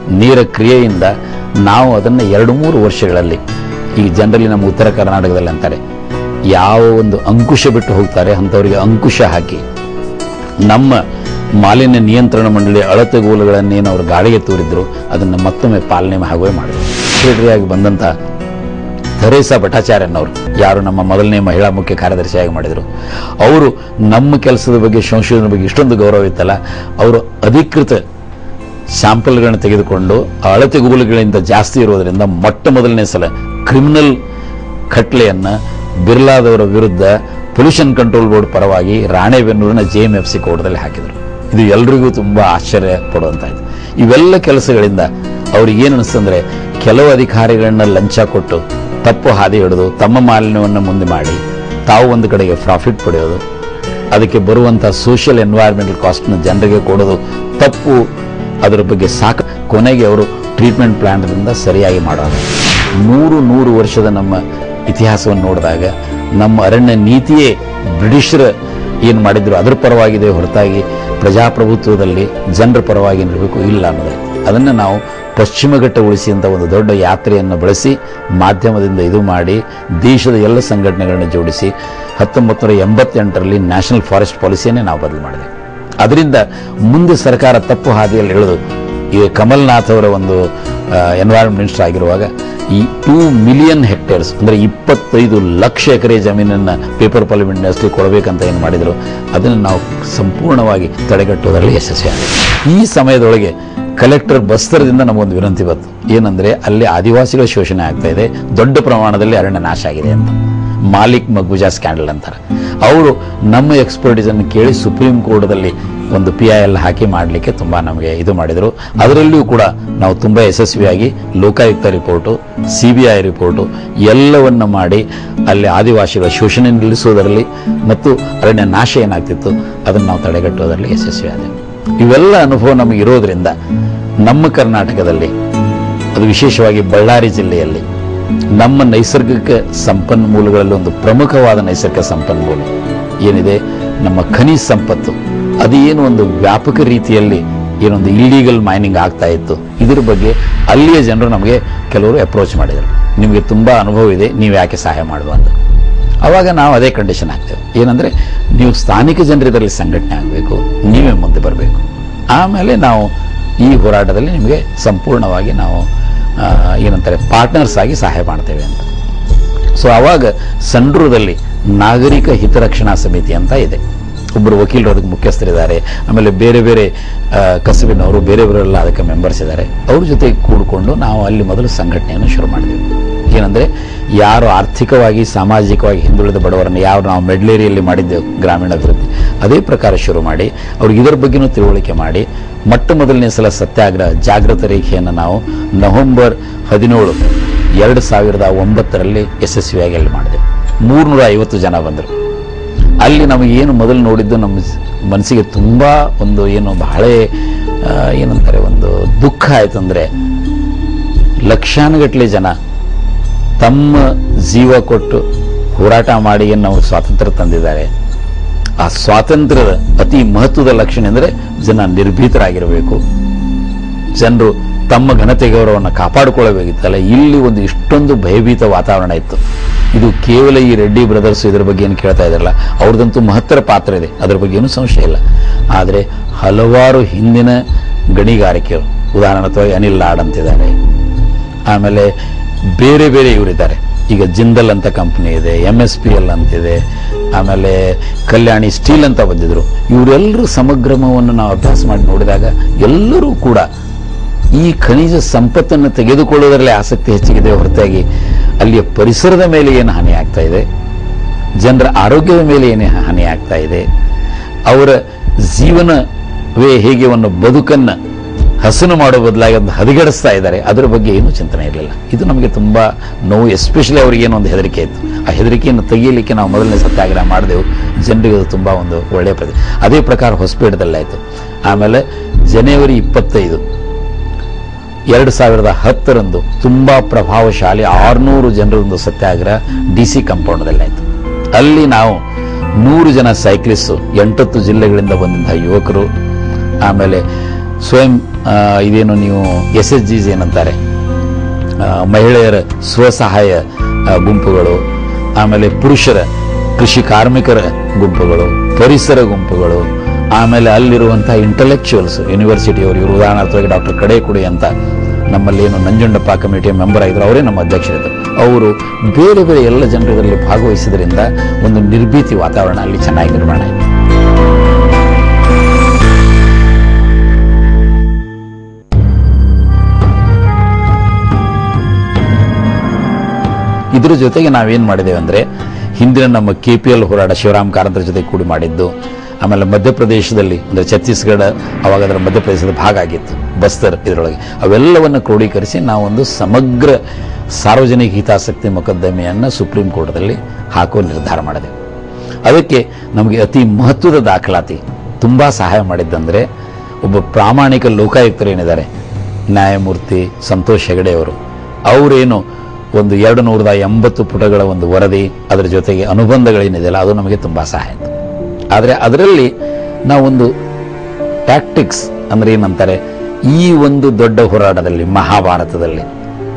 ನೇರ ಕ್ರಿಯೆಯಿಂದ ನಾವು ಅದನ್ನು ಎರಡು ಮೂರು ವರ್ಷಗಳಲ್ಲಿ ಈಗ ಜನರಲಿ ನಮ್ಮ ಉತ್ತರ ಕರ್ನಾಟಕದಲ್ಲಿ ಅಂತಾರೆ ಯಾವ ಒಂದು ಅಂಕುಶ ಬಿಟ್ಟು ಹೋಗ್ತಾರೆ ಅಂಥವರಿಗೆ ಅಂಕುಶ ಹಾಕಿ ನಮ್ಮ ಮಾಲಿನ್ಯ ನಿಯಂತ್ರಣ ಮಂಡಳಿ ಅಳತೆಗೋಲುಗಳನ್ನೇನು ಅವರು ಗಾಳಿಗೆ ತೂರಿದ್ರು ಅದನ್ನು ಮತ್ತೊಮ್ಮೆ ಪಾಲನೆ ಹಾಗೆ ಮಾಡಿದ್ರು ಸೆಕ್ರೆಟರಿಯಾಗಿ ಬಂದಂಥ ಥರೇಸಾ ಭಟ್ಟಾಚಾರ್ಯನವರು ಯಾರು ನಮ್ಮ ಮೊದಲನೇ ಮಹಿಳಾ ಮುಖ್ಯ ಕಾರ್ಯದರ್ಶಿಯಾಗಿ ಮಾಡಿದರು ಅವರು ನಮ್ಮ ಕೆಲಸದ ಬಗ್ಗೆ ಸಂಶೋಧನೆ ಬಗ್ಗೆ ಇಷ್ಟೊಂದು ಗೌರವ ಇತ್ತಲ್ಲ ಅವರು ಅಧಿಕೃತ ಸ್ಯಾಂಪಲ್ಗಳನ್ನ ತೆಗೆದುಕೊಂಡು ಆ ಅಳತೆಗೋಲುಗಳಿಂದ ಜಾಸ್ತಿ ಇರೋದರಿಂದ ಮೊಟ್ಟ ಮೊದಲನೇ ಸಲ ಕ್ರಿಮಿನಲ್ ಖಟ್ಲೆಯನ್ನ ಬಿರ್ಲಾದವರ ವಿರುದ್ಧ ಪೊಲ್ಯೂಷನ್ ಕಂಟ್ರೋಲ್ ಬೋರ್ಡ್ ಪರವಾಗಿ ರಾಣೆಬೆನ್ನೂರಿನ ಜೆ ಎಂ ಎಫ್ ಸಿ ಕೋರ್ಟ್ದಲ್ಲಿ ಹಾಕಿದರು ಇದು ಎಲ್ರಿಗೂ ತುಂಬಾ ಆಶ್ಚರ್ಯ ಪಡುವಂತಾಯ್ತು ಇವೆಲ್ಲ ಕೆಲಸಗಳಿಂದ ಅವ್ರಿಗೆ ಏನು ಅನಿಸ್ತಂದ್ರೆ ಕೆಲವು ಅಧಿಕಾರಿಗಳನ್ನ ಲಂಚ ಕೊಟ್ಟು ತಪ್ಪು ಹಾದಿ ಹಿಡಿದು ತಮ್ಮ ಮಾಲಿನ್ಯವನ್ನು ಮುಂದೆ ಮಾಡಿ ತಾವು ಒಂದು ಕಡೆಗೆ ಪ್ರಾಫಿಟ್ ಪಡೆಯೋದು ಅದಕ್ಕೆ ಬರುವಂತಹ ಸೋಷಿಯಲ್ ಎನ್ವೈರ್ಮೆಂಟಲ್ ಕಾಸ್ಟ್ನ ಜನರಿಗೆ ಕೊಡೋದು ತಪ್ಪು ಅದರ ಬಗ್ಗೆ ಸಾಕು ಕೊನೆಗೆ ಅವರು ಟ್ರೀಟ್ಮೆಂಟ್ ಪ್ಲಾನ್ದಿಂದ ಸರಿಯಾಗಿ ಮಾಡೋದು ನೂರು ನೂರು ವರ್ಷದ ನಮ್ಮ ಇತಿಹಾಸವನ್ನು ನೋಡಿದಾಗ ನಮ್ಮ ಅರಣ್ಯ ನೀತಿಯೇ ಬ್ರಿಟಿಷರ ಏನು ಮಾಡಿದ್ರು ಅದರ ಪರವಾಗಿದೆ ಹೊರತಾಗಿ ಪ್ರಜಾಪ್ರಭುತ್ವದಲ್ಲಿ ಜನರ ಪರವಾಗಿ ನಿಲ್ಲಬೇಕು ಇಲ್ಲ ಅನ್ನೋದೇ ಅದನ್ನು ನಾವು ಪಶ್ಚಿಮ ಘಟ್ಟ ಉಳಿಸಿ ಅಂತ ಒಂದು ದೊಡ್ಡ ಯಾತ್ರೆಯನ್ನು ಬಳಸಿ ಮಾಧ್ಯಮದಿಂದ ಇದು ಮಾಡಿ ದೇಶದ ಎಲ್ಲ ಸಂಘಟನೆಗಳನ್ನು ಜೋಡಿಸಿ ಹತ್ತೊಂಬತ್ತು ನೂರ ಎಂಬತ್ತೆಂಟರಲ್ಲಿ ನ್ಯಾಷನಲ್ ಫಾರೆಸ್ಟ್ ಪಾಲಿಸಿಯನ್ನೇ ನಾವು ಬದಲು ಮಾಡಿದೆ ಅದರಿಂದ ಮುಂದೆ ಸರ್ಕಾರ ತಪ್ಪು ಹಾದಿಯಲ್ಲಿ ಇಳಿದು ಈಗ ಕಮಲ್ನಾಥ್ ಅವರ ಒಂದು ಎನ್ವೈರನ್ಮೆಂಟ್ ಮಿನಿಸ್ಟರ್ ಆಗಿರುವಾಗ ಈ ಟೂ ಮಿಲಿಯನ್ ಹೆಕ್ಟೇರ್ಸ್ ಅಂದರೆ ಇಪ್ಪತ್ತೈದು ಲಕ್ಷ ಎಕರೆ ಜಮೀನನ್ನು ಪೇಪರ್ ಪಾರ್ಲಿಮೆಂಟ್ ನ್ಯೂಸ್ಲಿ ಕೊಡಬೇಕಂತ ಏನು ಮಾಡಿದ್ರು ಅದನ್ನು ನಾವು ಸಂಪೂರ್ಣವಾಗಿ ತಡೆಗಟ್ಟುವುದರಲ್ಲಿ ಯಶಸ್ವಿಯಾಗಿದೆ ಈ ಸಮಯದೊಳಗೆ ಕಲೆಕ್ಟರ್ ಬಸ್ತರದಿಂದ ನಮಗೊಂದು ವಿನಂತಿ ಬಂತು ಏನಂದ್ರೆ ಅಲ್ಲಿ ಆದಿವಾಸಿಗಳ ಶೋಷಣೆ ಆಗ್ತಾ ಇದೆ ದೊಡ್ಡ ಪ್ರಮಾಣದಲ್ಲಿ ಅರಣ್ಯ ನಾಶ ಆಗಿದೆ ಅಂತ ಮಾಲಿಕ್ ಮಗ್ಬುಜಾ ಸ್ಕ್ಯಾಂಡಲ್ ಅಂತಾರೆ ಅವರು ನಮ್ಮ ಎಕ್ಸ್ಪರ್ಟೀಸ್ ಅನ್ನು ಕೇಳಿ ಸುಪ್ರೀಂ ಕೋರ್ಟ್ದಲ್ಲಿ ಒಂದು ಪಿ ಐ ಎಲ್ ಹಾಕಿ ಮಾಡಲಿಕ್ಕೆ ತುಂಬಾ ನಮಗೆ ಇದು ಮಾಡಿದರು ಅದರಲ್ಲಿಯೂ ಕೂಡ ನಾವು ತುಂಬಾ ಯಶಸ್ವಿಯಾಗಿ Lokayukta report C B I report ಎಲ್ಲವನ್ನ ಮಾಡಿ ಅಲ್ಲಿ ಆದಿವಾಸಿಗಳ ಶೋಷಣೆ ನಿಲ್ಲಿಸುವುದರಲ್ಲಿ ಮತ್ತು ಅರಣ್ಯ ನಾಶ ಏನಾಗ್ತಿತ್ತು ಅದನ್ನು ನಾವು ತಡೆಗಟ್ಟುವುದರಲ್ಲಿ ಯಶಸ್ವಿಯಾದೆವು ಇವೆಲ್ಲ ಅನುಭವ ನಮಗೆ ಇರೋದ್ರಿಂದ ನಮ್ಮ ಕರ್ನಾಟಕದಲ್ಲಿ ಅದು ವಿಶೇಷವಾಗಿ ಬಳ್ಳಾರಿ ಜಿಲ್ಲೆಯಲ್ಲಿ ನಮ್ಮ ನೈಸರ್ಗಿಕ ಸಂಪನ್ಮೂಲಗಳಲ್ಲಿ ಒಂದು ಪ್ರಮುಖವಾದ ನೈಸರ್ಗಿಕ ಸಂಪನ್ಮೂಲ ಏನಿದೆ ನಮ್ಮ ಖನಿಜ ಸಂಪತ್ತು ಅದೇನು ಒಂದು ವ್ಯಾಪಕ ರೀತಿಯಲ್ಲಿ ಏನೊಂದು ಇಲ್ಲೀಗಲ್ ಮೈನಿಂಗ್ ಆಗ್ತಾ ಇತ್ತು ಇದ್ರ ಬಗ್ಗೆ ಅಲ್ಲಿಯ ಜನರು ನಮಗೆ ಕೆಲವರು ಅಪ್ರೋಚ್ ಮಾಡಿದರು ನಿಮಗೆ ತುಂಬಾ ಅನುಭವ ಇದೆ ನೀವು ಯಾಕೆ ಸಹಾಯ ಮಾಡುವ ಅಂತ ಅವಾಗ ನಾವು ಅದೇ ಕಂಡೀಷನ್ ಹಾಕ್ತೇವೆ ಏನಂದ್ರೆ ನೀವು ಸ್ಥಾನಿಕ ಜನರು ಇದರಲ್ಲಿ ಸಂಘಟನೆ ಆಗಬೇಕು ನೀವೇ ಮುಂದೆ ಬರಬೇಕು ಆಮೇಲೆ ನಾವು ಈ ಹೋರಾಟದಲ್ಲಿ ನಿಮಗೆ ಸಂಪೂರ್ಣವಾಗಿ ನಾವು ಆ, ಏನಂತಾರೆ ಪಾರ್ಟ್ನರ್ಸ್ ಆಗಿ ಸಹಾಯ ಮಾಡ್ತೇವೆ ಅಂತ ಸೊ ಅವಾಗ ಸಂಡ್ರೂದಲ್ಲಿ ನಾಗರಿಕ ಹಿತರಕ್ಷಣಾ ಸಮಿತಿ ಅಂತ ಇದೆ ಒಬ್ಬರು ವಕೀಲರು ಅದಕ್ಕೆ ಮುಖ್ಯಸ್ಥರಿದ್ದಾರೆ ಆಮೇಲೆ ಬೇರೆ ಬೇರೆ ಆ, ಕಸುಬಿನವರು ಬೇರೆಯವರೆಲ್ಲ ಅದಕ್ಕೆ ಮೆಂಬರ್ಸ್ ಇದ್ದಾರೆ ಅವ್ರ ಜೊತೆ ಕೂಡಿಕೊಂಡು ನಾವು ಅಲ್ಲಿ ಮೊದಲು ಸಂಘಟನೆಯನ್ನು ಶುರು ಮಾಡಿದ್ವಿ ಏನಂದ್ರೆ ಯಾರು ಆರ್ಥಿಕವಾಗಿ ಸಾಮಾಜಿಕವಾಗಿ ಹಿಂದುಳಿದ ಬಡವರನ್ನು ಯಾವ ನಾವು ಮೆಡ್ಲೇರಿಯಲ್ಲಿ ಮಾಡಿದ್ದೆವು ಗ್ರಾಮೀಣ ಅಭಿವೃದ್ಧಿ ಅದೇ ಪ್ರಕಾರ ಶುರು ಮಾಡಿ ಅವ್ರಿಗೆ ಇದರ ಬಗ್ಗೆನೂ ತಿಳುವಳಿಕೆ ಮಾಡಿ ಮೊಟ್ಟ ಮೊದಲನೇ ಸಲ ಸತ್ಯಾಗ್ರಹ ಜಾಗೃತ ರೇಖೆಯನ್ನು ನಾವು ನವೆಂಬರ್ ಹದಿನೇಳು ಎರಡು ಸಾವಿರದ ಒಂಬತ್ತರಲ್ಲಿ ಯಶಸ್ವಿಯಾಗಿ ಅಲ್ಲಿ ಮಾಡಿದೆವು ಮೂರ್ನೂರ ಐವತ್ತು ಜನ ಬಂದರು ಅಲ್ಲಿ ನಮಗೆ ಏನು ಮೊದಲು ನೋಡಿದ್ದು ನಮ್ಮ ಸ್- ಮನಸ್ಸಿಗೆ ತುಂಬಾ ಒಂದು ಏನು ಬಹಳ ಆ, ಏನಂತಾರೆ ಒಂದು ದುಃಖ ಆಯ್ತು ಅಂದ್ರೆ ಲಕ್ಷಾನುಗಟ್ಟಲೆ ಜನ ತಮ್ಮ ಜೀವ ಕೊಟ್ಟು ಹೋರಾಟ ಮಾಡಿ ಏನು ನಾವು ಸ್ವಾತಂತ್ರ್ಯ ತಂದಿದ್ದಾರೆ ಆ ಸ್ವಾತಂತ್ರ್ಯದ ಅತಿ ಮಹತ್ವದ ಲಕ್ಷಣ ಎಂದರೆ ಜನ ನಿರ್ಭೀತರಾಗಿರಬೇಕು ಜನರು ತಮ್ಮ ಘನತೆ ಗೌರವವನ್ನು ಕಾಪಾಡಿಕೊಳ್ಳಬೇಕಿತ್ತಲ್ಲ ಇಲ್ಲಿ ಒಂದು ಇಷ್ಟೊಂದು ಭಯಭೀತ ವಾತಾವರಣ ಇತ್ತು ಇದು ಕೇವಲ ಈ ರೆಡ್ಡಿ ಬ್ರದರ್ಸ್ ಇದರ ಬಗ್ಗೆ ಏನು ಕೇಳ್ತಾ ಇದಾರಲ್ಲ ಅವ್ರದ್ದಂತೂ ಮಹತ್ತರ ಪಾತ್ರ ಇದೆ ಅದರ ಬಗ್ಗೆ ಏನೂ ಸಂಶಯ ಇಲ್ಲ ಆದರೆ ಹಲವಾರು ಹಿಂದಿನ ಗಣಿಗಾರಿಕೆಯರು ಉದಾಹರಣತ್ವಾಗಿ ಅನಿಲ್ ಲಾಡ್ ಅಂತಿದ್ದಾರೆ ಆಮೇಲೆ ಬೇರೆ ಬೇರೆ ಇವರಿದ್ದಾರೆ ಈಗ ಜಿಂದಲ್ ಅಂತ ಕಂಪನಿ ಇದೆ ಎಂ ಎಸ್ ಪಿ ಎಲ್ ಅಂತಿದೆ ಆಮೇಲೆ ಕಲ್ಯಾಣಿ ಸ್ಟೀಲ್ ಅಂತ ಬಂದಿದ್ರು ಇವರೆಲ್ಲರೂ ಸಮಗ್ರಮವನ್ನು ನಾವು ಅಭ್ಯಾಸ ಮಾಡಿ ನೋಡಿದಾಗ ಎಲ್ಲರೂ ಕೂಡ ಈ ಖನಿಜ ಸಂಪತ್ತನ್ನು ತೆಗೆದುಕೊಳ್ಳುವುದರಲ್ಲಿ ಆಸಕ್ತಿ ಹೆಚ್ಚಿಗಿದೆ ಹೊರತಾಗಿ ಅಲ್ಲಿಯ ಪರಿಸರದ ಮೇಲೆ ಏನು ಹಾನಿ ಆಗ್ತಾ ಇದೆ ಜನರ ಆರೋಗ್ಯದ ಮೇಲೆ ಏನು ಹಾನಿ ಆಗ್ತಾ ಇದೆ ಅವರ ಜೀವನವೇ ಹೇಗೆ ಒಂದು ಬದುಕನ್ನ ಹಸನು ಮಾಡೋ ಬದಲಾಗಿ ಅದನ್ನ ಹದಗೆಡಿಸ್ತಾ ಇದ್ದಾರೆ ಅದರ ಬಗ್ಗೆ ಏನೂ ಚಿಂತನೆ ಇರಲಿಲ್ಲ ಇದು ನಮಗೆ ತುಂಬಾ ನೋವು ಎಸ್ಪೆಷಲಿ ಅವರಿಗೆ ಏನೋ ಒಂದು ಹೆದರಿಕೆ ಇತ್ತು ಆ ಹೆದರಿಕೆಯನ್ನು ತೆಗೆಯಲಿಕ್ಕೆ ನಾವು ಮೊದಲನೇ ಸತ್ಯಾಗ್ರಹ ಮಾಡಿದೆವು ಜನರಿಗೆ ಅದು ತುಂಬಾ ಒಂದು ಒಳ್ಳೆಯ ಪ್ರತಿ ಅದೇ ಪ್ರಕಾರ ಹೊಸಪೇಟದಲ್ಲಾಯಿತು ಆಮೇಲೆ ಜನವರಿ ಇಪ್ಪತ್ತೈದು ಎರಡು ಸಾವಿರದ ಹತ್ತರಂದು ತುಂಬಾ ಪ್ರಭಾವಶಾಲಿ ಆರುನೂರು ಜನರೊಂದು ಸತ್ಯಾಗ್ರಹ ಡಿ ಸಿ ಕಾಂಪೌಂಡ್ದಲ್ಲಾಯಿತು ಅಲ್ಲಿ ನಾವು ನೂರು ಜನ ಸೈಕ್ಲಿಸ್ಟ್ ಎಂಟತ್ತು ಜಿಲ್ಲೆಗಳಿಂದ ಬಂದಂತಹ ಯುವಕರು ಆಮೇಲೆ ಸ್ವಯಂ ಆ, ಇದೇನು ನೀವು ಎಸ್ ಎಸ್ ಜಿಸ್ ಏನಂತಾರೆ ಆ, ಮಹಿಳೆಯರ ಸ್ವಸಹಾಯ ಆ, ಗುಂಪುಗಳು ಆಮೇಲೆ ಪುರುಷರ ಕೃಷಿ ಕಾರ್ಮಿಕರ ಗುಂಪುಗಳು ಪರಿಸರ ಗುಂಪುಗಳು ಆಮೇಲೆ ಅಲ್ಲಿರುವಂತಹ ಇಂಟಲೆಕ್ಚುವಲ್ಸ್ ಯೂನಿವರ್ಸಿಟಿಯವರು ಇವರು ಉದಾಹರಣಾರ್ಥವಾಗಿ ಡಾಕ್ಟರ್ ಕಡೇಕುಡಿ ಅಂತ ನಮ್ಮಲ್ಲಿ ಏನು ನಂಜುಂಡಪ್ಪ ಕಮಿಟಿಯ ಮೆಂಬರ್ ಆಗಿದ್ರು ಅವರೇ ನಮ್ಮ ಅಧ್ಯಕ್ಷರಿದ್ದರು ಅವರು ಬೇರೆ ಬೇರೆ ಎಲ್ಲ ಜನರು ಇದರಲ್ಲಿ ಭಾಗವಹಿಸಿದ್ರಿಂದ ಒಂದು ನಿರ್ಭೀತಿ ವಾತಾವರಣ ಅಲ್ಲಿ ಚೆನ್ನಾಗಿ ನಿರ್ಮಾಣ ಆಯಿತು ಇದ್ರ ಜೊತೆಗೆ ನಾವೇನ್ ಮಾಡಿದ್ದೇವೆ ಅಂದ್ರೆ ಹಿಂದಿನ ನಮ್ಮ ಕೆ ಪಿ ಎಲ್ ಹೋರಾಟ ಶಿವರಾಮ್ ಕಾರಂತರ ಜೊತೆ ಕೂಡಿ ಮಾಡಿದ್ದು ಆಮೇಲೆ ಮಧ್ಯಪ್ರದೇಶದಲ್ಲಿ ಅಂದ್ರೆ ಛತ್ತೀಸ್ಗಢ ಅವಾಗ ಅದರ ಮಧ್ಯಪ್ರದೇಶದ ಭಾಗ ಆಗಿತ್ತು ಬಸ್ತರ್ ಇದರೊಳಗೆ ಅವೆಲ್ಲವನ್ನು ಕ್ರೋಢೀಕರಿಸಿ ನಾವೊಂದು ಸಮಗ್ರ ಸಾರ್ವಜನಿಕ ಹಿತಾಸಕ್ತಿ ಮೊಕದ್ದಮೆಯನ್ನು ಸುಪ್ರೀಂ ಕೋರ್ಟ್ದಲ್ಲಿ ಹಾಕುವ ನಿರ್ಧಾರ ಮಾಡಿದೆವು ಅದಕ್ಕೆ ನಮಗೆ ಅತಿ ಮಹತ್ವದ ದಾಖಲಾತಿ ತುಂಬಾ ಸಹಾಯ ಮಾಡಿದ್ದಂದ್ರೆ ಒಬ್ಬ ಪ್ರಾಮಾಣಿಕ ಲೋಕಾಯುಕ್ತರು ಏನಿದ್ದಾರೆ ನ್ಯಾಯಮೂರ್ತಿ ಸಂತೋಷ್ ಹೆಗಡೆ ಅವರು ಅವರೇನು ಒಂದು ಎರಡು ನೂರದ ಎಂಬತ್ತು ಪುಟಗಳ ಒಂದು ವರದಿ ಅದರ ಜೊತೆಗೆ ಅನುಬಂಧಗಳೇನಿದೆಯಲ್ಲ ಅದು ನಮಗೆ ತುಂಬಾ ಸಹಾಯ ಆಯಿತು ಆದರೆ ಅದರಲ್ಲಿ ನಾವೊಂದು ಟ್ಯಾಕ್ಟಿಕ್ಸ್ ಅಂದ್ರೆ ಏನಂತಾರೆ ಈ ಒಂದು ದೊಡ್ಡ ಹೋರಾಟದಲ್ಲಿ ಮಹಾಭಾರತದಲ್ಲಿ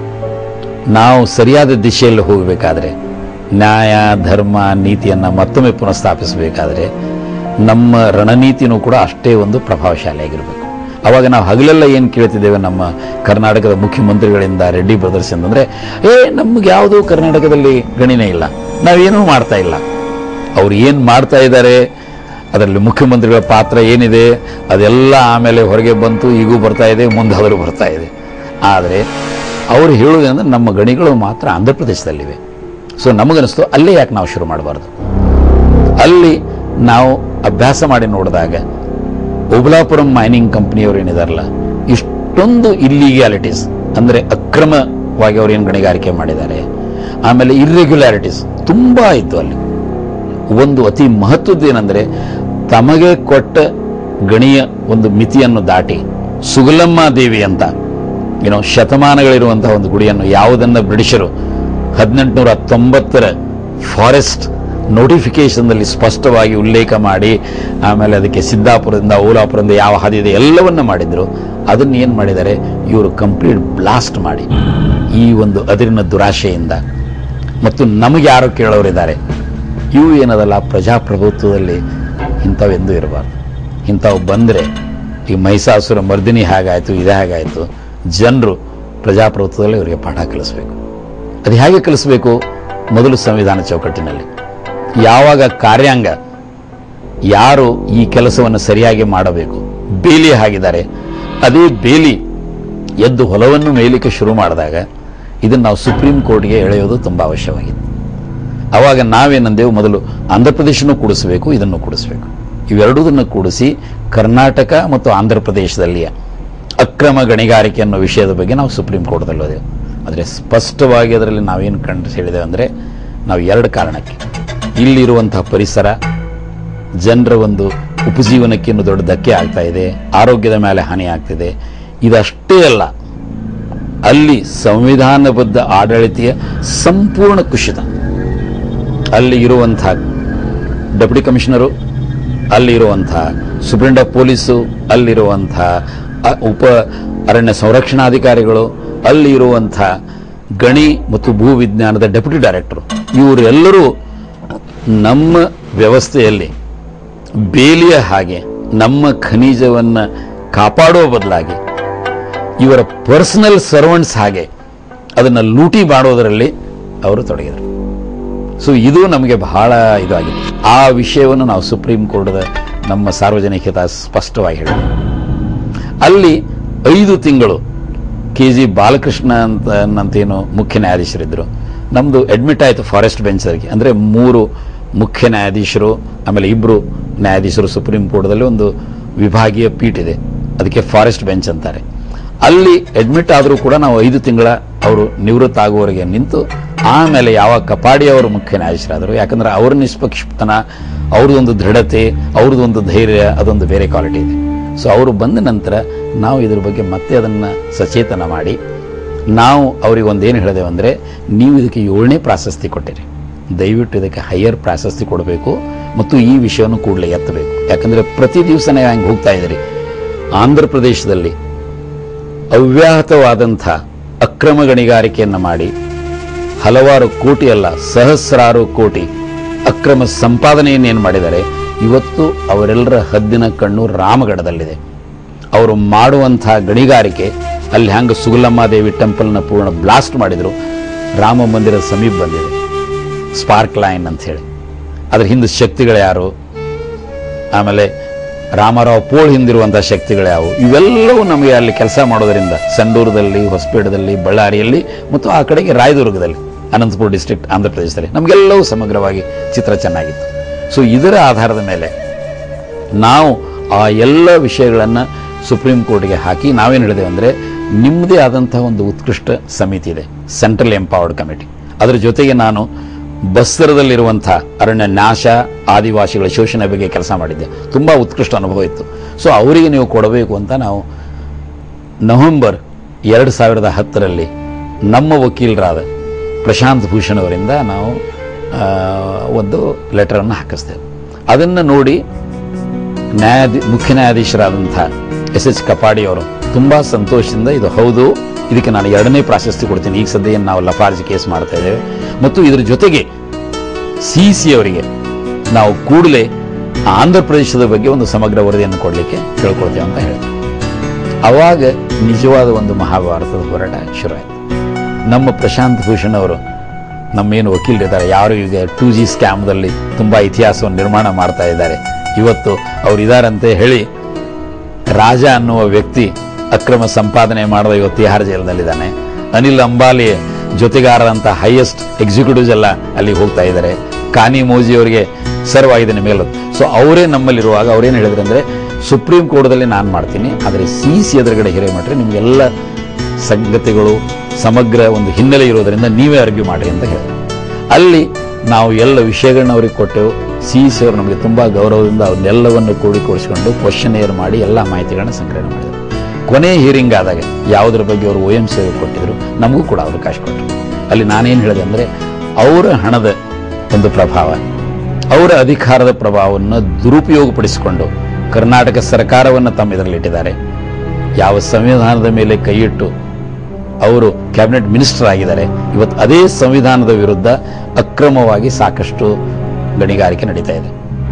ನಾವು ಸರಿಯಾದ ದಿಶೆಯಲ್ಲಿ ಹೋಗಬೇಕಾದ್ರೆ ನ್ಯಾಯ ಧರ್ಮ ನೀತಿಯನ್ನ ಮತ್ತೊಮ್ಮೆ ಪುನಃಸ್ಥಾಪಿಸಬೇಕಾದ್ರೆ ನಮ್ಮ ರಣನೀತಿನೂ ಕೂಡ ಅಷ್ಟೇ ಒಂದು ಪ್ರಭಾವಶಾಲಿಯಾಗಿರಬೇಕು ಅವಾಗ ನಾವು ಹಗಲೆಲ್ಲ ಏನು ಕೇಳ್ತಿದ್ದೇವೆ ನಮ್ಮ ಕರ್ನಾಟಕದ ಮುಖ್ಯಮಂತ್ರಿಗಳಿಂದ ರೆಡ್ಡಿ ಬ್ರದರ್ಸ್ ಅಂತಂದ್ರೆ ಏ ನಮ್ಗೆ ಯಾವುದೂ ಕರ್ನಾಟಕದಲ್ಲಿ ಗಣಿನೇ ಇಲ್ಲ ನಾವೇನೂ ಮಾಡ್ತಾ ಇಲ್ಲ ಅವ್ರು ಏನು ಮಾಡ್ತಾ ಇದ್ದಾರೆ ಅದರಲ್ಲಿ ಮುಖ್ಯಮಂತ್ರಿಗಳ ಪಾತ್ರ ಏನಿದೆ ಅದೆಲ್ಲ ಆಮೇಲೆ ಹೊರಗೆ ಬಂತು ಈಗೂ ಬರ್ತಾ ಇದೆ ಮುಂದಾದರೂ ಬರ್ತಾ ಇದೆ ಆದರೆ ಅವರು ಹೇಳುವುದಂದ್ರೆ ನಮ್ಮ ಗಣಿಗಳು ಮಾತ್ರ ಆಂಧ್ರ ಪ್ರದೇಶದಲ್ಲಿವೆ ಸೊ ನಮಗನಿಸ್ತು ಅಲ್ಲೇ ಯಾಕೆ ನಾವು ಶುರು ಮಾಡಬಾರ್ದು ಅಲ್ಲಿ ನಾವು ಅಭ್ಯಾಸ ಮಾಡಿ ನೋಡಿದಾಗ ಓಬಲಾಪುರಂ ಮೈನಿಂಗ್ ಕಂಪನಿಯವರು ಏನಿದಾರಲ್ಲ ಇಷ್ಟೊಂದು ಇಲ್ಲಿಗ್ಯಾಲಿಟೀಸ್ ಅಂದ್ರೆ ಅಕ್ರಮವಾಗಿ ಅವ್ರು ಏನು ಗಣಿಗಾರಿಕೆ ಮಾಡಿದ್ದಾರೆ ಆಮೇಲೆ ಇರ್ರೆಗ್ಯುಲಾರಿಟೀಸ್ ತುಂಬಾ ಇತ್ತು ಅಲ್ಲಿ ಒಂದು ಅತಿ ಮಹತ್ವದ್ದು ಏನಂದ್ರೆ ತಮಗೆ ಕೊಟ್ಟ ಗಣಿಯ ಒಂದು ಮಿತಿಯನ್ನು ದಾಟಿ ಸುಗಲಮ್ಮ ದೇವಿ ಅಂತ ಏನೋ ಶತಮಾನಗಳಿರುವಂತಹ ಒಂದು ಗುಡಿಯನ್ನು ಯಾವುದನ್ನ ಬ್ರಿಟಿಷರು ಹದಿನೆಂಟುನೂರ ತೊಂಬತ್ತರ ಫಾರೆಸ್ಟ್ ನೋಟಿಫಿಕೇಶನ್ದಲ್ಲಿ ಸ್ಪಷ್ಟವಾಗಿ ಉಲ್ಲೇಖ ಮಾಡಿ ಆಮೇಲೆ ಅದಕ್ಕೆ ಸಿದ್ದಾಪುರದಿಂದ ಓಲಾಪುರದಿಂದ ಯಾವ ಹಾದಿ ಇದೆ ಎಲ್ಲವನ್ನ ಮಾಡಿದ್ರು ಅದನ್ನ ಏನ್ ಮಾಡಿದ್ದಾರೆ ಇವರು ಕಂಪ್ಲೀಟ್ ಬ್ಲಾಸ್ಟ್ ಮಾಡಿ ಈ ಒಂದು ಅದಿರಿನ ದುರಾಶೆಯಿಂದ ಮತ್ತು ನಮಗೆ ಯಾರು ಕೇಳೋರಿದ್ದಾರೆ ಇವು ಏನದಲ್ಲ ಪ್ರಜಾಪ್ರಭುತ್ವದಲ್ಲಿ ಇಂಥವೆಂದೂ ಇರಬಾರ್ದು ಇಂಥವು ಬಂದರೆ ಈ ಮೈಸಾಸುರ ಮರ್ದಿನಿ ಹೇಗಾಯಿತು ಇದೇ ಹೇಗಾಯಿತು ಜನರು ಪ್ರಜಾಪ್ರಭುತ್ವದಲ್ಲಿ ಇವರಿಗೆ ಪಾಠ ಕಲಿಸ್ಬೇಕು ಅದು ಹೇಗೆ ಕಲಿಸ್ಬೇಕು ಮೊದಲು ಸಂವಿಧಾನ ಚೌಕಟ್ಟಿನಲ್ಲಿ ಯಾವಾಗ ಕಾರ್ಯಾಂಗ ಯಾರು ಈ ಕೆಲಸವನ್ನು ಸರಿಯಾಗಿ ಮಾಡಬೇಕು ಬೇಲಿ ಹಾಕಿದ್ದಾರೆ ಅದೇ ಬೇಲಿ ಎದ್ದು ಹೊಲವನ್ನು ಮೇಯಲಿಕ್ಕೆ ಶುರು ಮಾಡಿದಾಗ ಇದನ್ನು ನಾವು ಸುಪ್ರೀಂ ಕೋರ್ಟ್ಗೆ ಎಳೆಯೋದು ತುಂಬ ಅವಶ್ಯವಾಗಿತ್ತು ಅವಾಗ ನಾವೇನಂದೇವು ಮೊದಲು ಆಂಧ್ರ ಪ್ರದೇಶನೂ ಕೂಡಿಸಬೇಕು ಇದನ್ನು ಕೂಡಿಸಬೇಕು ಇವೆರಡೂದನ್ನು ಕೂಡಿಸಿ ಕರ್ನಾಟಕ ಮತ್ತು ಆಂಧ್ರ ಪ್ರದೇಶದಲ್ಲಿಯ ಅಕ್ರಮ ಗಣಿಗಾರಿಕೆ ಅನ್ನೋ ವಿಷಯದ ಬಗ್ಗೆ ನಾವು ಸುಪ್ರೀಂ ಕೋರ್ಟ್ದಲ್ಲಿ ಹೋದೆವು ಆದರೆ ಸ್ಪಷ್ಟವಾಗಿ ಅದರಲ್ಲಿ ನಾವೇನು ಕಂಡು ಹೇಳಿದೆವು ಅಂದರೆ ನಾವು ಎರಡು ಕಾರಣಕ್ಕೆ ಇಲ್ಲಿರುವಂತಹ ಪರಿಸರ ಜನರ ಒಂದು ಉಪಜೀವನಕ್ಕೆ ಇನ್ನು ದೊಡ್ಡ ಧಕ್ಕೆ ಆಗ್ತಾ ಇದೆ ಆರೋಗ್ಯದ ಮೇಲೆ ಹಾನಿ ಆಗ್ತಿದೆ ಇದಷ್ಟೇ ಅಲ್ಲ ಅಲ್ಲಿ ಸಂವಿಧಾನಬದ್ಧ ಆಡಳಿತೆಯ ಸಂಪೂರ್ಣ ಕುಸಿತ ಅಲ್ಲಿ ಇರುವಂತಹ ಡೆಪ್ಯೂಟಿ ಕಮಿಷನರು ಅಲ್ಲಿ ಇರುವಂತಹ ಸುಪ್ರೀಂ ಆಫ್ ಪೊಲೀಸು ಅಲ್ಲಿರುವಂತಹ ಅ- ಉಪ ಅರಣ್ಯ ಸಂರಕ್ಷಣಾಧಿಕಾರಿಗಳು ಅಲ್ಲಿ ಇರುವಂತಹ ಗಣಿ ಮತ್ತು ಭೂ ವಿಜ್ಞಾನದ ಡೆಪ್ಯೂಟಿ ಡೈರೆಕ್ಟರ್ ಇವರೆಲ್ಲರೂ ನಮ್ಮ ವ್ಯವಸ್ಥೆಯಲ್ಲಿ ಬೇಲಿಯ ಹಾಗೆ ನಮ್ಮ ಖನಿಜವನ್ನು ಕಾಪಾಡುವ ಬದಲಾಗಿ ಇವರ ಪರ್ಸನಲ್ ಸರ್ವೆಂಟ್ಸ್ ಹಾಗೆ ಅದನ್ನು ಲೂಟಿ ಮಾಡೋದರಲ್ಲಿ ಅವರು ತೊಡಗಿದರು ಸೊ ಇದು ನಮಗೆ ಬಹಳ ಇದಾಗಿದೆ ಆ ವಿಷಯವನ್ನು ನಾವು ಸುಪ್ರೀಂ ಕೋರ್ಟ್ದ ನಮ್ಮ ಸಾರ್ವಜನಿಕ ಹಿತ ಸ್ಪಷ್ಟವಾಗಿ ಹೇಳಿದ್ವಿ ಅಲ್ಲಿ ಐದು ತಿಂಗಳು ಕೆ ಜಿ ಬಾಲಕೃಷ್ಣ ಅಂತ ನಂತೇನು ಮುಖ್ಯ ನ್ಯಾಯಾಧೀಶರಿದ್ದರು ನಮ್ಮದು ಅಡ್ಮಿಟ್ ಆಯಿತು ಫಾರೆಸ್ಟ್ ಬೆಂಚರ್ಗೆ ಅಂದರೆ ಮೂರು ಮುಖ್ಯ ನ್ಯಾಯಾಧೀಶರು ಆಮೇಲೆ ಇಬ್ಬರು ನ್ಯಾಯಾಧೀಶರು ಸುಪ್ರೀಂ ಕೋರ್ಟ್ದಲ್ಲಿ ಒಂದು ವಿಭಾಗೀಯ ಪೀಠ ಇದೆ ಅದಕ್ಕೆ ಫಾರೆಸ್ಟ್ ಬೆಂಚ್ ಅಂತಾರೆ ಅಲ್ಲಿ ಅಡ್ಮಿಟ್ ಆದರೂ ಕೂಡ ನಾವು ಐದು ತಿಂಗಳ ಅವರು ನಿವೃತ್ತ ಆಗುವವರೆಗೆ ನಿಂತು ಆಮೇಲೆ ಯಾವ ಕಪಾಡಿ ಅವರು ಮುಖ್ಯ ನ್ಯಾಯಾಧೀಶರಾದರು ಯಾಕಂದ್ರೆ ಅವ್ರ ನಿಷ್ಪಕ್ಷತನ ಅವ್ರದ್ದೊಂದು ದೃಢತೆ ಅವ್ರದ್ದೊಂದು ಧೈರ್ಯ ಅದೊಂದು ಬೇರೆ ಕ್ವಾಲಿಟಿ ಇದೆ ಸೊ ಅವರು ಬಂದ ನಂತರ ನಾವು ಇದ್ರ ಬಗ್ಗೆ ಮತ್ತೆ ಅದನ್ನು ಸಚೇತನ ಮಾಡಿ ನಾವು ಅವ್ರಿಗೆ ಒಂದೇನು ಹೇಳಿದೆವು ಅಂದರೆ ನೀವು ಇದಕ್ಕೆ ಏಳನೇ ಪ್ರಾಶಸ್ತಿ ಕೊಟ್ಟಿರಿ ದಯವಿಟ್ಟು ಇದಕ್ಕೆ ಹೈಯರ್ ಪ್ರಾಶಸ್ತಿ ಕೊಡಬೇಕು ಮತ್ತು ಈ ವಿಷಯವನ್ನು ಕೂಡಲೇ ಎತ್ತಬೇಕು ಯಾಕಂದರೆ ಪ್ರತಿ ದಿವಸ ನೀವು ಹಂಗೆ ಹೋಗ್ತಾ ಇದ್ದೀರಿ ಆಂಧ್ರ ಪ್ರದೇಶದಲ್ಲಿ ಅವ್ಯಾಹತವಾದಂಥ ಅಕ್ರಮ ಗಣಿಗಾರಿಕೆಯನ್ನು ಮಾಡಿ ಹಲವಾರು ಕೋಟಿ ಅಲ್ಲ ಸಹಸ್ರಾರು ಕೋಟಿ ಅಕ್ರಮ ಸಂಪಾದನೆಯನ್ನೇನು ಮಾಡಿದ್ದಾರೆ ಇವತ್ತು ಅವರೆಲ್ಲರ ಹದ್ದಿನ ಕಣ್ಣು ರಾಮಗಢದಲ್ಲಿದೆ ಅವರು ಮಾಡುವಂಥ ಗಣಿಗಾರಿಕೆ ಅಲ್ಲಿ ಹ್ಯಾಂಗ ಸುಗಲಮ್ಮಾದೇವಿ ಟೆಂಪಲ್ನ ಪೂರ್ಣ ಬ್ಲಾಸ್ಟ್ ಮಾಡಿದ್ರು ರಾಮ ಮಂದಿರದ ಸಮೀಪ ಬಂದಿದೆ ಸ್ಪಾರ್ಕ್ ಲೈನ್ ಅಂತ ಹೇಳಿ ಅದ್ರ ಹಿಂದೆ ಶಕ್ತಿಗಳು ಯಾರು ಆಮೇಲೆ ರಾಮರಾವ್ ಪೋಳ್ ಹಿಂದಿರುವಂತಹ ಶಕ್ತಿಗಳು ಯಾವುವು ಇವೆಲ್ಲವೂ ನಮಗೆ ಅಲ್ಲಿ ಕೆಲಸ ಮಾಡೋದರಿಂದ ಸಂಡೂರದಲ್ಲಿ ಹೊಸಪೇಟದಲ್ಲಿ ಬಳ್ಳಾರಿಯಲ್ಲಿ ಮತ್ತು ಆ ಕಡೆಗೆ ರಾಯದುರ್ಗದಲ್ಲಿ ಅನಂತಪುರ ಡಿಸ್ಟ್ರಿಕ್ಟ್ ಆಂಧ್ರ ಪ್ರದೇಶದಲ್ಲಿ ನಮಗೆಲ್ಲವೂ ಸಮಗ್ರವಾಗಿ ಚಿತ್ರ ಚೆನ್ನಾಗಿತ್ತು ಸೊ ಇದರ ಆಧಾರದ ಮೇಲೆ ನಾವು ಆ ಎಲ್ಲ ವಿಷಯಗಳನ್ನು ಸುಪ್ರೀಂ ಕೋರ್ಟ್ಗೆ ಹಾಕಿ ನಾವೇನು ಹೇಳಿದೆವು ಅಂದರೆ ನಿಮ್ಮದೇ ಆದಂತಹ ಒಂದು ಉತ್ಕೃಷ್ಟ ಸಮಿತಿ ಇದೆ ಸೆಂಟ್ರಲ್ ಎಂಪವರ್ಡ್ ಕಮಿಟಿ ಅದರ ಜೊತೆಗೆ ನಾನು ಬಸ್ತರದಲ್ಲಿರುವಂಥ ಅರಣ್ಯ ನಾಶ ಆದಿವಾಸಿಗಳ ಶೋಷಣೆ ಬಗ್ಗೆ ಕೆಲಸ ಮಾಡಿದ್ದೆ ತುಂಬ ಉತ್ಕೃಷ್ಟ ಅನುಭವ ಇತ್ತು ಸೊ ಅವರಿಗೆ ನೀವು ಕೊಡಬೇಕು ಅಂತ ನಾವು ನವೆಂಬರ್ ಎರಡು ಸಾವಿರದ ಹತ್ತರಲ್ಲಿ ನಮ್ಮ ವಕೀಲರಾದ ಪ್ರಶಾಂತ್ ಭೂಷಣ್ ಅವರಿಂದ ನಾವು ಆ, ಒಂದು ಲೆಟರನ್ನು ಹಾಕಿಸ್ತೇವೆ ಅದನ್ನು ನೋಡಿ ನ್ಯಾಯಾಧಿ ಮುಖ್ಯ ನ್ಯಾಯಾಧೀಶರಾದಂಥ ಎಸ್ ಎಚ್ ಕಪಾಡಿ ಅವರು ತುಂಬ ಸಂತೋಷದಿಂದ ಇದು ಹೌದು ಇದಕ್ಕೆ ನಾನು ಎರಡನೇ ಪ್ರಾಶಸ್ತ್ಯ ಕೊಡ್ತೀನಿ ಈಗ ಸದ್ಯ ಏನು ನಾವು ಲಫಾರ್ಜ್ ಕೇಸ್ ಮಾಡ್ತಾ ಇದ್ದೇವೆ ಮತ್ತು ಇದ್ರ ಜೊತೆಗೆ ಸಿ ಸಿ ಅವರಿಗೆ ನಾವು ಕೂಡಲೇ ಆಂಧ್ರ ಪ್ರದೇಶದ ಬಗ್ಗೆ ಒಂದು ಸಮಗ್ರ ವರದಿಯನ್ನು ಕೊಡಲಿಕ್ಕೆ ಕೇಳ್ಕೊಳ್ತೇವೆ ಅಂತ ಹೇಳಿದ್ರು ಅವಾಗ ನಿಜವಾದ ಒಂದು ಮಹಾಭಾರತದ ಹೋರಾಟ ಶುರುವಾಯಿತು ನಮ್ಮ ಪ್ರಶಾಂತ್ ಭೂಷಣ್ ಅವರು ನಮ್ಮೇನು ವಕೀಲರಿದ್ದಾರೆ ಯಾರು ಈಗ ಟೂ ಜಿ ಸ್ಕ್ಯಾಮ್ದಲ್ಲಿ ತುಂಬ ಇತಿಹಾಸವನ್ನು ನಿರ್ಮಾಣ ಮಾಡ್ತಾ ಇದ್ದಾರೆ ಇವತ್ತು ಅವ್ರು ಇದಾರಂತೆ ಹೇಳಿ ರಾಜ ಅನ್ನುವ ವ್ಯಕ್ತಿ ಅಕ್ರಮ ಸಂಪಾದನೆ ಮಾಡುವ ಇವತ್ತು ತಿಹಾರ್ ಜೈಲಿನಲ್ಲಿದ್ದಾನೆ ಅನಿಲ್ ಅಂಬಾಲಿ ಜೊತೆಗಾರರಂತ ಹೈಯೆಸ್ಟ್ ಎಕ್ಸಿಕ್ಯೂಟಿವ್ಸ್ ಎಲ್ಲ ಅಲ್ಲಿ ಹೋಗ್ತಾ ಇದ್ದಾರೆ ಕಾನಿ ಮೋಜಿ ಅವರಿಗೆ ಸರ್ವ್ ಆಗಿದೆ ಮೇಲೂ ಸೊ ಅವರೇ ನಮ್ಮಲ್ಲಿರುವಾಗ ಅವ್ರೇನು ಹೇಳಿದ್ರು ಅಂದರೆ ಸುಪ್ರೀಂ ಕೋರ್ಟ್ದಲ್ಲಿ ನಾನು ಮಾಡ್ತೀನಿ ಆದರೆ ಸಿ ಸಿ ಎದುರುಗಡೆ ಹಿರೇಮಠ್ರೆ ನಿಮಗೆಲ್ಲ ಸಂಗತಿಗಳು ಸಮಗ್ರ ಒಂದು ಹಿನ್ನೆಲೆ ಇರೋದರಿಂದ ನೀವೇ ಅರ್ಗ್ಯೂ ಮಾಡಿರಿ ಅಂತ ಹೇಳಿದ್ರು ಅಲ್ಲಿ ನಾವು ಎಲ್ಲ ವಿಷಯಗಳನ್ನ ಅವ್ರಿಗೆ ಕೊಟ್ಟೆವು ಸಿ ಸಿ ಅವರು ನಮಗೆ ತುಂಬ ಗೌರವದಿಂದ ಅವನ್ನೆಲ್ಲವನ್ನು ಕೂಡಿಕೊಡಿಸ್ಕೊಂಡು ಕ್ವಶನೇರ್ ಮಾಡಿ ಎಲ್ಲ ಮಾಹಿತಿಗಳನ್ನ ಸಂಗ್ರಹಣೆ ಮಾಡಿದರು ಕೊನೆ ಹಿಯರಿಂಗ್ ಆದಾಗ ಯಾವುದ್ರ ಬಗ್ಗೆ ಅವರು ಒ ಎಂ ಸೇವೆ ಕೊಟ್ಟಿದ್ರು ನಮಗೂ ಕೂಡ ಅವಕಾಶ ಕೊಟ್ಟರು ಅಲ್ಲಿ ನಾನೇನು ಹೇಳಿದೆ ಅಂದರೆ ಅವರ ಹಣದ ಒಂದು ಪ್ರಭಾವ ಅವರ ಅಧಿಕಾರದ ಪ್ರಭಾವವನ್ನು ದುರುಪಯೋಗಪಡಿಸಿಕೊಂಡು ಕರ್ನಾಟಕ ಸರ್ಕಾರವನ್ನು ತಮ್ಮ ಇದರಲ್ಲಿ ಇಟ್ಟಿದ್ದಾರೆ ಯಾವ ಸಂವಿಧಾನದ ಮೇಲೆ ಕೈಯಿಟ್ಟು ಅವರು ಕ್ಯಾಬಿನೆಟ್ ಮಿನಿಸ್ಟರ್ ಆಗಿದ್ದಾರೆ ಇವತ್ತು ಅದೇ ಸಂವಿಧಾನದ ವಿರುದ್ಧ ಅಕ್ರಮವಾಗಿ ಸಾಕಷ್ಟು ಗಣಿಗಾರಿಕೆ ನಡೀತಾ ಇದೆ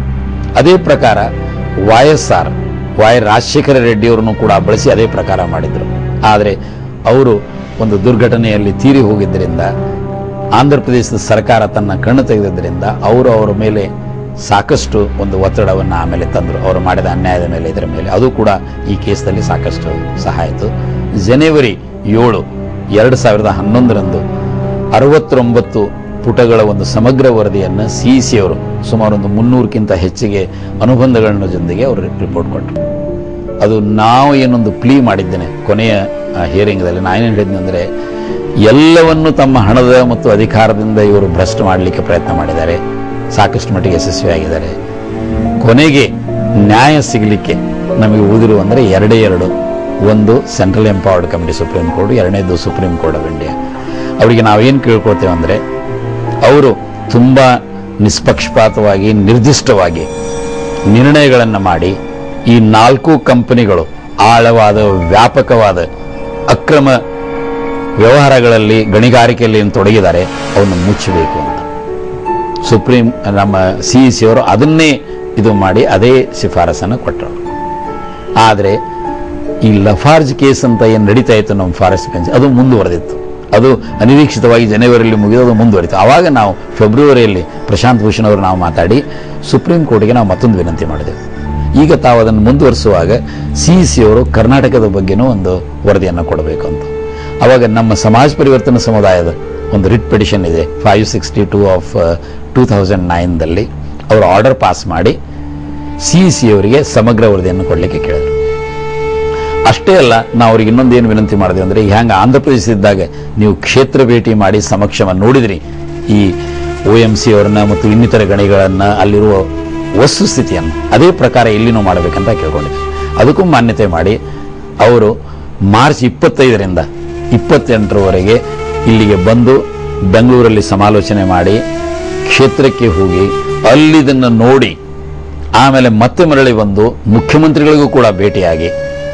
ಅದೇ ಪ್ರಕಾರ Y S R Y Rajashekhara Reddy ಅವರನ್ನು ಕೂಡ ಬಳಸಿ ಅದೇ ಪ್ರಕಾರ ಮಾಡಿದ್ರು ಆದರೆ ಅವರು ಒಂದು ದುರ್ಘಟನೆಯಲ್ಲಿ ತೀರಿ ಹೋಗಿದ್ದರಿಂದ ಆಂಧ್ರ ಪ್ರದೇಶದ ಸರ್ಕಾರ ತನ್ನ ಕಣ್ಣು ತೆಗೆದಿದ್ದರಿಂದ ಅವರು ಅವರ ಮೇಲೆ ಸಾಕಷ್ಟು ಒಂದು ಒತ್ತಡವನ್ನು ಆಮೇಲೆ ತಂದರು ಅವರು ಮಾಡಿದ ಅನ್ಯಾಯದ ಮೇಲೆ ಇದರ ಮೇಲೆ ಅದು ಕೂಡ ಈ ಕೇಸ್ನಲ್ಲಿ ಸಾಕಷ್ಟು ಸಹಾಯ ಆಯಿತು ಜನವರಿ ಏಳು ಎರಡು ಸಾವಿರದ ಹನ್ನೊಂದರಂದು ಅರವತ್ತೊಂಬತ್ತು ಪುಟಗಳ ಒಂದು ಸಮಗ್ರ ವರದಿಯನ್ನು ಸಿ ಸಿ ಅವರು ಸುಮಾರು ಒಂದು ಮುನ್ನೂರಕ್ಕಿಂತ ಹೆಚ್ಚಿಗೆ ಅನುಬಂಧಗಳ ಜೊತೆಗೆ ಅವರು ರಿಪೋರ್ಟ್ ಕೊಟ್ಟರು ಅದು ನಾವು ಏನೊಂದು ಪ್ಲೀ ಮಾಡಿದ್ದೇನೆ ಕೊನೆಯ ಹಿಯರಿಂಗ್ದಲ್ಲಿ ನಾನೇನು ಹೇಳಿದ್ದೆ ಅಂದರೆ ಎಲ್ಲವನ್ನು ತಮ್ಮ ಹಣದ ಮತ್ತು ಅಧಿಕಾರದಿಂದ ಇವರು ಭ್ರಷ್ಟ ಮಾಡಲಿಕ್ಕೆ ಪ್ರಯತ್ನ ಮಾಡಿದ್ದಾರೆ ಸಾಕಷ್ಟು ಮಟ್ಟಿಗೆ ಯಶಸ್ವಿಯಾಗಿದ್ದಾರೆ ಕೊನೆಗೆ ನ್ಯಾಯ ಸಿಗಲಿಕ್ಕೆ ನಮಗೆ ಉಳಿದಿರು ಅಂದರೆ ಎರಡೇ ಎರಡು ಒಂದು central empowered committee supreme court ಎರಡನೇದು ಸುಪ್ರೀಂ ಕೋರ್ಟ್ ಆಫ್ ಇಂಡಿಯಾ ಅವರಿಗೆ ನಾವೇನು ಕೇಳ್ಕೊಳ್ತೇವೆ ಅಂದರೆ ಅವರು ತುಂಬ ನಿಷ್ಪಕ್ಷಪಾತವಾಗಿ ನಿರ್ದಿಷ್ಟವಾಗಿ ನಿರ್ಣಯಗಳನ್ನು ಮಾಡಿ ಈ ನಾಲ್ಕು ಕಂಪನಿಗಳು ಆಳವಾದ ವ್ಯಾಪಕವಾದ ಅಕ್ರಮ ವ್ಯವಹಾರಗಳಲ್ಲಿ ಗಣಿಗಾರಿಕೆಯಲ್ಲಿ ಏನು ತೊಡಗಿದ್ದಾರೆ ಅವನ್ನು ಮುಚ್ಚಬೇಕು ಅಂತ ಸುಪ್ರೀಂ ನಮ್ಮ ಸಿ ಸಿ ಅವರು ಅದನ್ನೇ ಇದು ಮಾಡಿ ಅದೇ ಶಿಫಾರಸನ್ನು ಕೊಟ್ಟರು ಆದರೆ ಈ ಲಫಾರ್ಜ್ ಕೇಸ್ ಅಂತ ಏನು ನಡೀತಾ ಇತ್ತು ನಮ್ಮ ಫಾರೆಸ್ಟ್ ಬೆಂಚ್ ಅದು ಮುಂದುವರೆದಿತ್ತು ಅದು ಅನಿರೀಕ್ಷಿತವಾಗಿ ಜನವರಿಯಲ್ಲಿ ಮುಗಿದು ಅದು ಮುಂದುವರಿತು ಆವಾಗ ನಾವು ಫೆಬ್ರವರಿಯಲ್ಲಿ ಪ್ರಶಾಂತ್ ಭೂಷಣ್ ಅವರು ನಾವು ಮಾತಾಡಿ ಸುಪ್ರೀಂ ಕೋರ್ಟ್ಗೆ ನಾವು ಮತ್ತೊಂದು ವಿನಂತಿ ಮಾಡಿದೆವು ಈಗ ತಾವು ಅದನ್ನು ಮುಂದುವರಿಸುವಾಗ ಸಿ ಸಿ ಅವರು ಕರ್ನಾಟಕದ ಬಗ್ಗೆನೂ ಒಂದು ವರದಿಯನ್ನು ಕೊಡಬೇಕು ಅಂತ ಅವಾಗ ನಮ್ಮ ಸಮಾಜ ಪರಿವರ್ತನಾ ಸಮುದಾಯದ ಒಂದು ರಿಟ್ ಪಿಟಿಷನ್ ಇದೆ five sixty two of two thousand ನೈನ್ದಲ್ಲಿ ಅವರು ಆರ್ಡರ್ ಪಾಸ್ ಮಾಡಿ ಸಿ ಸಿ ಅವರಿಗೆ ಸಮಗ್ರ ವರದಿಯನ್ನು ಕೊಡಲಿಕ್ಕೆ ಕೇಳಿದರು ಅಷ್ಟೇ ಅಲ್ಲ ನಾವು ಅವ್ರಿಗೆ ಇನ್ನೊಂದು ಏನು ವಿನಂತಿ ಮಾಡಿದೆ ಅಂದರೆ ಹ್ಯಾಂಗ ಆಂಧ್ರ ಪ್ರದೇಶದಿದ್ದಾಗ ನೀವು ಕ್ಷೇತ್ರ ಭೇಟಿ ಮಾಡಿ ಸಮಕ್ಷಮ ನೋಡಿದ್ರಿ ಈ ಒ ಎಂ ಸಿ ಅವರನ್ನ ಮತ್ತು ಇನ್ನಿತರ ಗಣಿಗಳನ್ನು ಅಲ್ಲಿರುವ ವಸ್ತುಸ್ಥಿತಿಯನ್ನು ಅದೇ ಪ್ರಕಾರ ಇಲ್ಲಿನೂ ಮಾಡಬೇಕಂತ ಕೇಳ್ಕೊಂಡಿದ್ದೆ ಅದಕ್ಕೂ ಮಾನ್ಯತೆ ಮಾಡಿ ಅವರು ಮಾರ್ಚ್ ಇಪ್ಪತ್ತೈದರಿಂದ ಇಪ್ಪತ್ತೆಂಟರವರೆಗೆ ಇಲ್ಲಿಗೆ ಬಂದು ಬೆಂಗಳೂರಲ್ಲಿ ಸಮಾಲೋಚನೆ ಮಾಡಿ ಕ್ಷೇತ್ರಕ್ಕೆ ಹೋಗಿ ಅಲ್ಲಿದನ್ನು ನೋಡಿ ಆಮೇಲೆ ಮತ್ತೆ ಮರಳಿ ಬಂದು ಮುಖ್ಯಮಂತ್ರಿಗಳಿಗೂ ಕೂಡ ಭೇಟಿಯಾಗಿ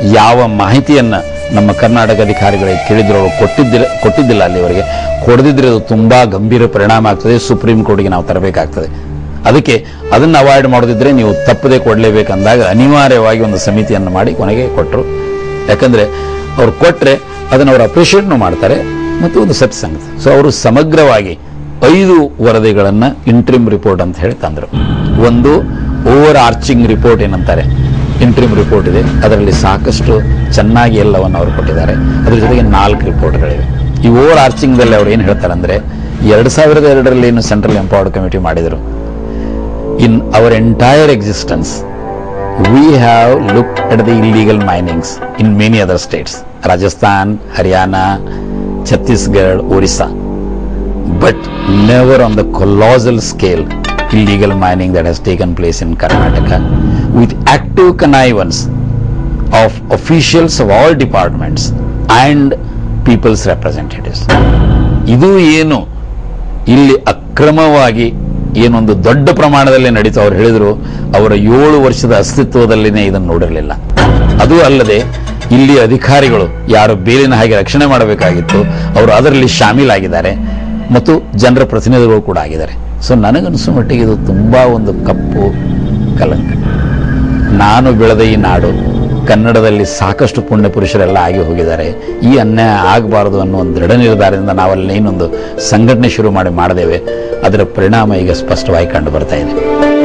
ಯಾವ ಮಾಹಿತಿಯನ್ನ ನಮ್ಮ ಕರ್ನಾಟಕ ಅಧಿಕಾರಿಗಳಿಗೆ ಕೇಳಿದ್ರು ಅವರು ಕೊಟ್ಟಿದ್ದಿಲ್ಲ ಕೊಟ್ಟಿದ್ದಿಲ್ಲ ಅಲ್ಲಿವರೆಗೆ ಕೊಡದಿದ್ರೆ ಅದು ತುಂಬಾ ಗಂಭೀರ ಪರಿಣಾಮ ಆಗ್ತದೆ ಸುಪ್ರೀಂ ಕೋರ್ಟ್ಗೆ ನಾವು ತರಬೇಕಾಗ್ತದೆ ಅದಕ್ಕೆ ಅದನ್ನು ಅವಾಯ್ಡ್ ಮಾಡೋದಿದ್ರೆ ನೀವು ತಪ್ಪದೆ ಕೊಡಲೇಬೇಕಂದಾಗ ಅನಿವಾರ್ಯವಾಗಿ ಒಂದು ಸಮಿತಿಯನ್ನು ಮಾಡಿ ಕೊನೆಗೆ ಕೊಟ್ಟರು ಯಾಕಂದ್ರೆ ಅವ್ರು ಕೊಟ್ಟರೆ ಅದನ್ನು ಅವರು ಅಪ್ರಿಷಿಯೇಟ್ನು ಮಾಡ್ತಾರೆ ಮತ್ತು ಒಂದು ಸತ್ಸಂಗತಿ ಸೊ ಅವರು ಸಮಗ್ರವಾಗಿ ಐದು ವರದಿಗಳನ್ನು ಇಂಟ್ರಿಮ್ ರಿಪೋರ್ಟ್ ಅಂತ ಹೇಳಿ ತಂದರು ಒಂದು ಓವರ್ ಆರ್ಚಿಂಗ್ ರಿಪೋರ್ಟ್ ಏನಂತಾರೆ ಇಂಟ್ರಿಮ್ ರಿಪೋರ್ಟ್ ಇದೆ ಅದರಲ್ಲಿ ಸಾಕಷ್ಟು ಚೆನ್ನಾಗಿ ಎಲ್ಲವನ್ನು ಅವರು ಕೊಟ್ಟಿದ್ದಾರೆ ಅದ್ರ ಜೊತೆಗೆ ನಾಲ್ಕು ರಿಪೋರ್ಟ್ಗಳಿವೆ ಈ ಓವರ್ ಆರ್ಚಿಂಗ್ದಲ್ಲಿ ಅವ್ರು ಏನು ಹೇಳ್ತಾರೆ ಅಂದ್ರೆ ಎರಡು ಸಾವಿರದ ಎರಡರಲ್ಲಿ ಏನು ಸೆಂಟ್ರಲ್ ಎಂಪವರ್ಡ್ ಕಮಿಟಿ ಮಾಡಿದರು in our entire existence, we have looked at the illegal minings in many other states Rajasthan, Haryana, Chhattisgarh, Orissa, but never on the colossal scale illegal mining that has taken place in Karnataka with active connivance of officials of all departments and people's representatives. ಇದು ಏನು ಇಲ್ಲಿ ಅಕ್ರಮವಾಗಿ ಏನೊಂದು ದೊಡ್ಡ ಪ್ರಮಾಣದಲ್ಲಿ ನಡೀತು ಅವ್ರು ಹೇಳಿದ್ರು ಅವರ ಏಳು ವರ್ಷದ ಅಸ್ತಿತ್ವದಲ್ಲಿನೇ ಇದನ್ನು ನೋಡಿರಲಿಲ್ಲ ಅದು ಅಲ್ಲದೆ ಇಲ್ಲಿ ಅಧಿಕಾರಿಗಳು ಯಾರು ಬೇಲಿನ ಹಾಗೆ ರಕ್ಷಣೆ ಮಾಡಬೇಕಾಗಿತ್ತು ಅವರು ಅದರಲ್ಲಿ ಶಾಮೀಲಾಗಿದ್ದಾರೆ ಮತ್ತು ಜನರ ಪ್ರತಿನಿಧಿಗಳು ಕೂಡ ಆಗಿದ್ದಾರೆ ಸೊ ನನಗನ್ಸೋ ಮಟ್ಟಿಗೆ ಇದು ತುಂಬಾ ಒಂದು ಕಪ್ಪು ಕಲಂಕ ನಾನು ಬೆಳೆದ ಈ ನಾಡು ಕನ್ನಡದಲ್ಲಿ ಸಾಕಷ್ಟು ಪುಣ್ಯ ಪುರುಷರೆಲ್ಲ ಆಗಿ ಹೋಗಿದ್ದಾರೆ ಈ ಅನ್ಯಾಯ ಆಗಬಾರದು ಅನ್ನೋ ಒಂದು ದೃಢ ನಿರ್ಧಾರದಿಂದ ನಾವಲ್ಲಿ ಇನ್ನೊಂದು ಸಂಘಟನೆ ಶುರು ಮಾಡಿ ಮಾಡಿದ್ದೇವೆ ಅದರ ಪರಿಣಾಮ ಈಗ ಸ್ಪಷ್ಟವಾಗಿ ಕಂಡು ಬರ್ತಾ ಇದೆ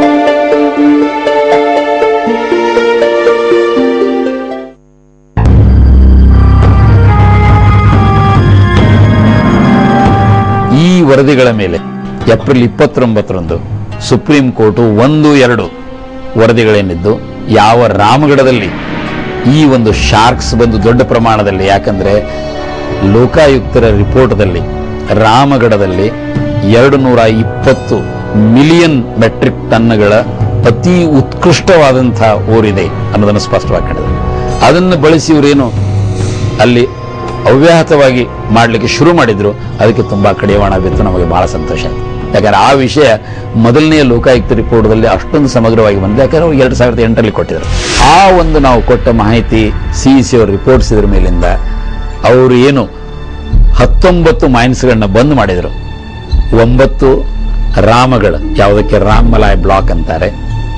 ಈ ವರದಿಗಳ ಮೇಲೆ ಏಪ್ರಿಲ್ ಇಪ್ಪತ್ತೊಂಬತ್ತರಂದು ಸುಪ್ರೀಂ ಕೋರ್ಟು ಒಂದು ಎರಡು ವರದಿಗಳೇನಿದ್ದು ಯಾವ ರಾಮಗಢದಲ್ಲಿ ಈ ಒಂದು ಶಾರ್ಕ್ಸ್ ಬಂದು ದೊಡ್ಡ ಪ್ರಮಾಣದಲ್ಲಿ ಯಾಕಂದ್ರೆ ಲೋಕಾಯುಕ್ತರ ರಿಪೋರ್ಟ್ದಲ್ಲಿ ರಾಮಗಢದಲ್ಲಿ ಎರಡು ನೂರ ಇಪ್ಪತ್ತು ಮಿಲಿಯನ್ ಮೆಟ್ರಿಕ್ ಟನ್ಗಳ ಅತಿ ಉತ್ಕೃಷ್ಟವಾದಂತಹ ಊರಿದೆ ಅನ್ನೋದನ್ನು ಸ್ಪಷ್ಟವಾಗಿ ಕಂಡಿದೆ ಅದನ್ನು ಬಳಸಿ ಇವರೇನು ಅಲ್ಲಿ ಅವ್ಯಾಹತವಾಗಿ ಮಾಡಲಿಕ್ಕೆ ಶುರು ಮಾಡಿದ್ರು ಅದಕ್ಕೆ ತುಂಬಾ ಕಡಿವಾಣ ಬಿತ್ತು ನಮಗೆ ಬಹಳ ಸಂತೋಷ ಆಯ್ತು ಯಾಕಂದ್ರೆ ಆ ವಿಷಯ ಮೊದಲನೆಯ ಲೋಕಾಯುಕ್ತ ರಿಪೋರ್ಟ್ದಲ್ಲಿ ಅಷ್ಟೊಂದು ಸಮಗ್ರವಾಗಿ ಬಂದಿದೆ ಯಾಕಂದ್ರೆ ಅವ್ರು ಎರಡು ಸಾವಿರದ ಎಂಟರಲ್ಲಿ ಕೊಟ್ಟಿದ್ರು ಆ ಒಂದು ನಾವು ಕೊಟ್ಟ ಮಾಹಿತಿ ಸಿ ಸಿ ಅವ್ರ ರಿಪೋರ್ಟ್ಸ್ ಇದ್ರ ಮೇಲಿಂದ ಅವರು ಏನು ಹತ್ತೊಂಬತ್ತು ಮೈನ್ಸ್ಗಳನ್ನ ಬಂದ್ ಮಾಡಿದರು ಒಂಬತ್ತು ರಾಮಗಳು ಯಾವುದಕ್ಕೆ ರಾಮಮಲಾಯ್ ಬ್ಲಾಕ್ ಅಂತಾರೆ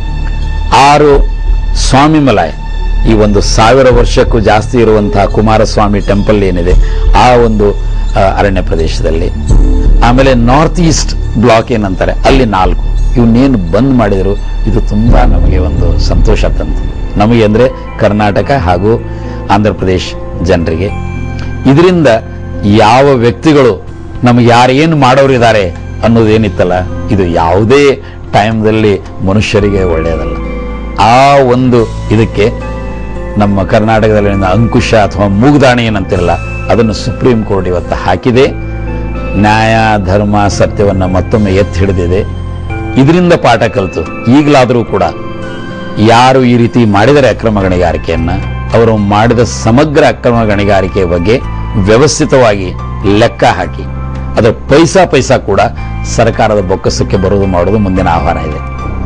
ಆರು ಸ್ವಾಮಿಮಲಾಯ್ ಈ ಒಂದು ಸಾವಿರ ವರ್ಷಕ್ಕೂ ಜಾಸ್ತಿ ಇರುವಂತಹ ಕುಮಾರಸ್ವಾಮಿ ಟೆಂಪಲ್ ಏನಿದೆ ಆ ಒಂದು ಆ, ಅರಣ್ಯ ಪ್ರದೇಶದಲ್ಲಿ ಆಮೇಲೆ ನಾರ್ತ್ ಈಸ್ಟ್ ಬ್ಲಾಕ್ ಏನಂತಾರೆ ಅಲ್ಲಿ ನಾಲ್ಕು ಇವನ್ನೇನು ಬಂದ್ ಮಾಡಿದ್ರು ಇದು ತುಂಬಾ ನಮಗೆ ಒಂದು ಸಂತೋಷ ತಂತು ನಮಗೆ ಅಂದ್ರೆ ಕರ್ನಾಟಕ ಹಾಗೂ ಆಂಧ್ರ ಪ್ರದೇಶ್ ಜನರಿಗೆ ಇದರಿಂದ ಯಾವ ವ್ಯಕ್ತಿಗಳು ನಮಗೆ ಯಾರೇನು ಮಾಡೋರಿದ್ದಾರೆ ಅನ್ನೋದೇನಿತ್ತಲ್ಲ ಇದು ಯಾವುದೇ ಟೈಮ್ದಲ್ಲಿ ಮನುಷ್ಯರಿಗೆ ಒಳ್ಳೆಯದಲ್ಲ ಆ ಒಂದು ಇದಕ್ಕೆ ನಮ್ಮ ಕರ್ನಾಟಕದಲ್ಲಿ ಅಂಕುಶ ಅಥವಾ ಮೂಗ್ದಾಣಿ ಏನಂತಿರಲ್ಲ ಅದನ್ನು ಸುಪ್ರೀಂ ಕೋರ್ಟ್ ಇವತ್ತು ಹಾಕಿದೆ ನ್ಯಾಯ ಧರ್ಮ ಸತ್ಯವನ್ನು ಮತ್ತೊಮ್ಮೆ ಎತ್ತಿ ಹಿಡಿದಿದೆ ಇದರಿಂದ ಪಾಠ ಕಲಿತು ಈಗಲಾದರೂ ಕೂಡ ಯಾರು ಈ ರೀತಿ ಮಾಡಿದರೆ ಅಕ್ರಮ ಗಣಿಗಾರಿಕೆಯನ್ನ ಅವರು ಮಾಡಿದ ಸಮಗ್ರ ಅಕ್ರಮ ಗಣಿಗಾರಿಕೆ ಬಗ್ಗೆ ವ್ಯವಸ್ಥಿತವಾಗಿ ಲೆಕ್ಕ ಹಾಕಿ ಅದರ ಪೈಸಾ ಪೈಸಾ ಕೂಡ ಸರ್ಕಾರದ ಬೊಕ್ಕಸಕ್ಕೆ ಬರುವುದು ಮಾಡೋದು ಮುಂದಿನ ಆಹ್ವಾನ ಇದೆ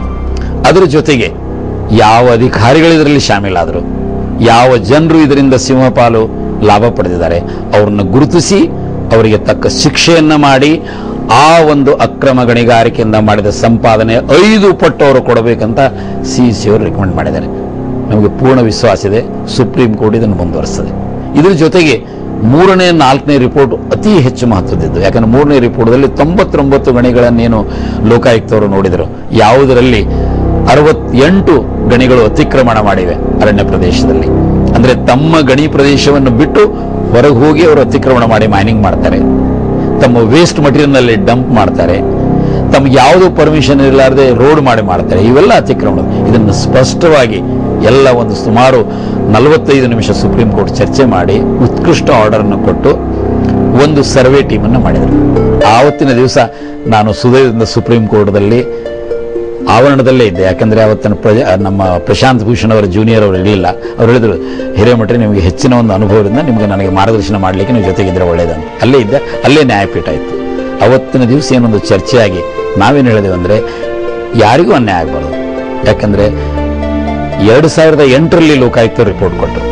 ಅದರ ಜೊತೆಗೆ ಯಾವ ಅಧಿಕಾರಿಗಳು ಇದರಲ್ಲಿ ಶಾಮೀಲಾದರು ಯಾವ ಜನರು ಇದರಿಂದ ಸಿಂಹಪಾಲು ಲಾಭ ಪಡೆದಿದ್ದಾರೆ ಅವ್ರನ್ನ ಗುರುತಿಸಿ ಅವರಿಗೆ ತಕ್ಕ ಶಿಕ್ಷೆಯನ್ನ ಮಾಡಿ ಆ ಒಂದು ಅಕ್ರಮ ಗಣಿಗಾರಿಕೆಯಿಂದ ಮಾಡಿದ ಸಂಪಾದನೆ ಐದು ಪಟ್ಟು ಅವರು ಕೊಡಬೇಕಂತ ಸಿ ಸಿ ಅವರು ರೆಕಮೆಂಡ್ ಮಾಡಿದ್ದಾರೆ ನಮಗೆ ಪೂರ್ಣ ವಿಶ್ವಾಸ ಇದೆ ಸುಪ್ರೀಂ ಕೋರ್ಟ್ ಇದನ್ನು ಮುಂದುವರಿಸ್ತದೆ ಇದ್ರ ಜೊತೆಗೆ ಮೂರನೇ ನಾಲ್ಕನೇ ರಿಪೋರ್ಟ್ ಅತಿ ಹೆಚ್ಚು ಮಹತ್ವದಿದ್ದು ಯಾಕಂದ್ರೆ ಮೂರನೇ ರಿಪೋರ್ಟ್ದಲ್ಲಿ ತೊಂಬತ್ತೊಂಬತ್ತು ಗಣಿಗಳನ್ನೇನು ಲೋಕಾಯುಕ್ತವರು ನೋಡಿದರು ಯಾವುದರಲ್ಲಿ ಅರವತ್ತೆಂಟು ಗಣಿಗಳು ಅತಿಕ್ರಮಣ ಮಾಡಿವೆ ಅರಣ್ಯ ಪ್ರದೇಶದಲ್ಲಿ ಅಂದ್ರೆ ತಮ್ಮ ಗಣಿ ಪ್ರದೇಶವನ್ನು ಬಿಟ್ಟು ಹೊರಗೆ ಹೋಗಿ ಅವರು ಅತಿಕ್ರಮಣ ಮಾಡಿ ಮೈನಿಂಗ್ ಮಾಡ್ತಾರೆ ತಮ್ಮ ವೇಸ್ಟ್ ಮಟೀರಿಯಲ್ನಲ್ಲಿ ಡಂಪ್ ಮಾಡ್ತಾರೆ ತಮ್ಗೆ ಯಾವುದೋ ಪರ್ಮಿಷನ್ ಇರಲಾರದೆ ರೋಡ್ ಮಾಡಿ ಮಾಡ್ತಾರೆ ಇವೆಲ್ಲ ಅತಿಕ್ರಮಣ ಇದನ್ನು ಸ್ಪಷ್ಟವಾಗಿ ಎಲ್ಲ ಒಂದು ಸುಮಾರು ನಲವತ್ತೈದು ನಿಮಿಷ ಸುಪ್ರೀಂ ಕೋರ್ಟ್ ಚರ್ಚೆ ಮಾಡಿ ಉತ್ಕೃಷ್ಟ ಆರ್ಡರ್ ಅನ್ನು ಕೊಟ್ಟು ಒಂದು ಸರ್ವೆ ಟೀಮ್ ಅನ್ನು ಮಾಡಿದರು ಆವತ್ತಿನ ದಿವಸ ನಾನು ಸುದಯದಿಂದ ಸುಪ್ರೀಂ ಕೋರ್ಟ್ದಲ್ಲಿ ಆವರಣದಲ್ಲೇ ಇದ್ದೆ ಯಾಕಂದ್ರೆ ಅವತ್ತಿನ ಪ್ರಜ ನಮ್ಮ ಪ್ರಶಾಂತ್ ಭೂಷಣ್ ಅವರ ಜೂನಿಯರ್ ಅವರು ಇರಲಿಲ್ಲ ಅವ್ರು ಹೇಳಿದ್ರು ಹಿರೇಮಠ್ರೆ ನಿಮಗೆ ಹೆಚ್ಚಿನ ಒಂದು ಅನುಭವದಿಂದ ನಿಮಗೆ ನನಗೆ ಮಾರ್ಗದರ್ಶನ ಮಾಡಲಿಕ್ಕೆ ನೀವು ಜೊತೆಗಿದ್ರೆ ಒಳ್ಳೇದಂತ ಅಲ್ಲೇ ಇದ್ದೆ ಅಲ್ಲೇ ನ್ಯಾಯಪೀಠ ಇತ್ತು ಅವತ್ತಿನ ದಿವಸ ಏನೊಂದು ಚರ್ಚೆಯಾಗಿ ನಾವೇನು ಹೇಳಿದೆವು ಅಂದ್ರೆ ಯಾರಿಗೂ ಅನ್ಯಾಯ ಆಗಬಾರ್ದು ಯಾಕಂದ್ರೆ ಎರಡು ಸಾವಿರದ ಎಂಟರಲ್ಲಿ ಲೋಕಾಯುಕ್ತ ರಿಪೋರ್ಟ್ ಕೊಟ್ಟರು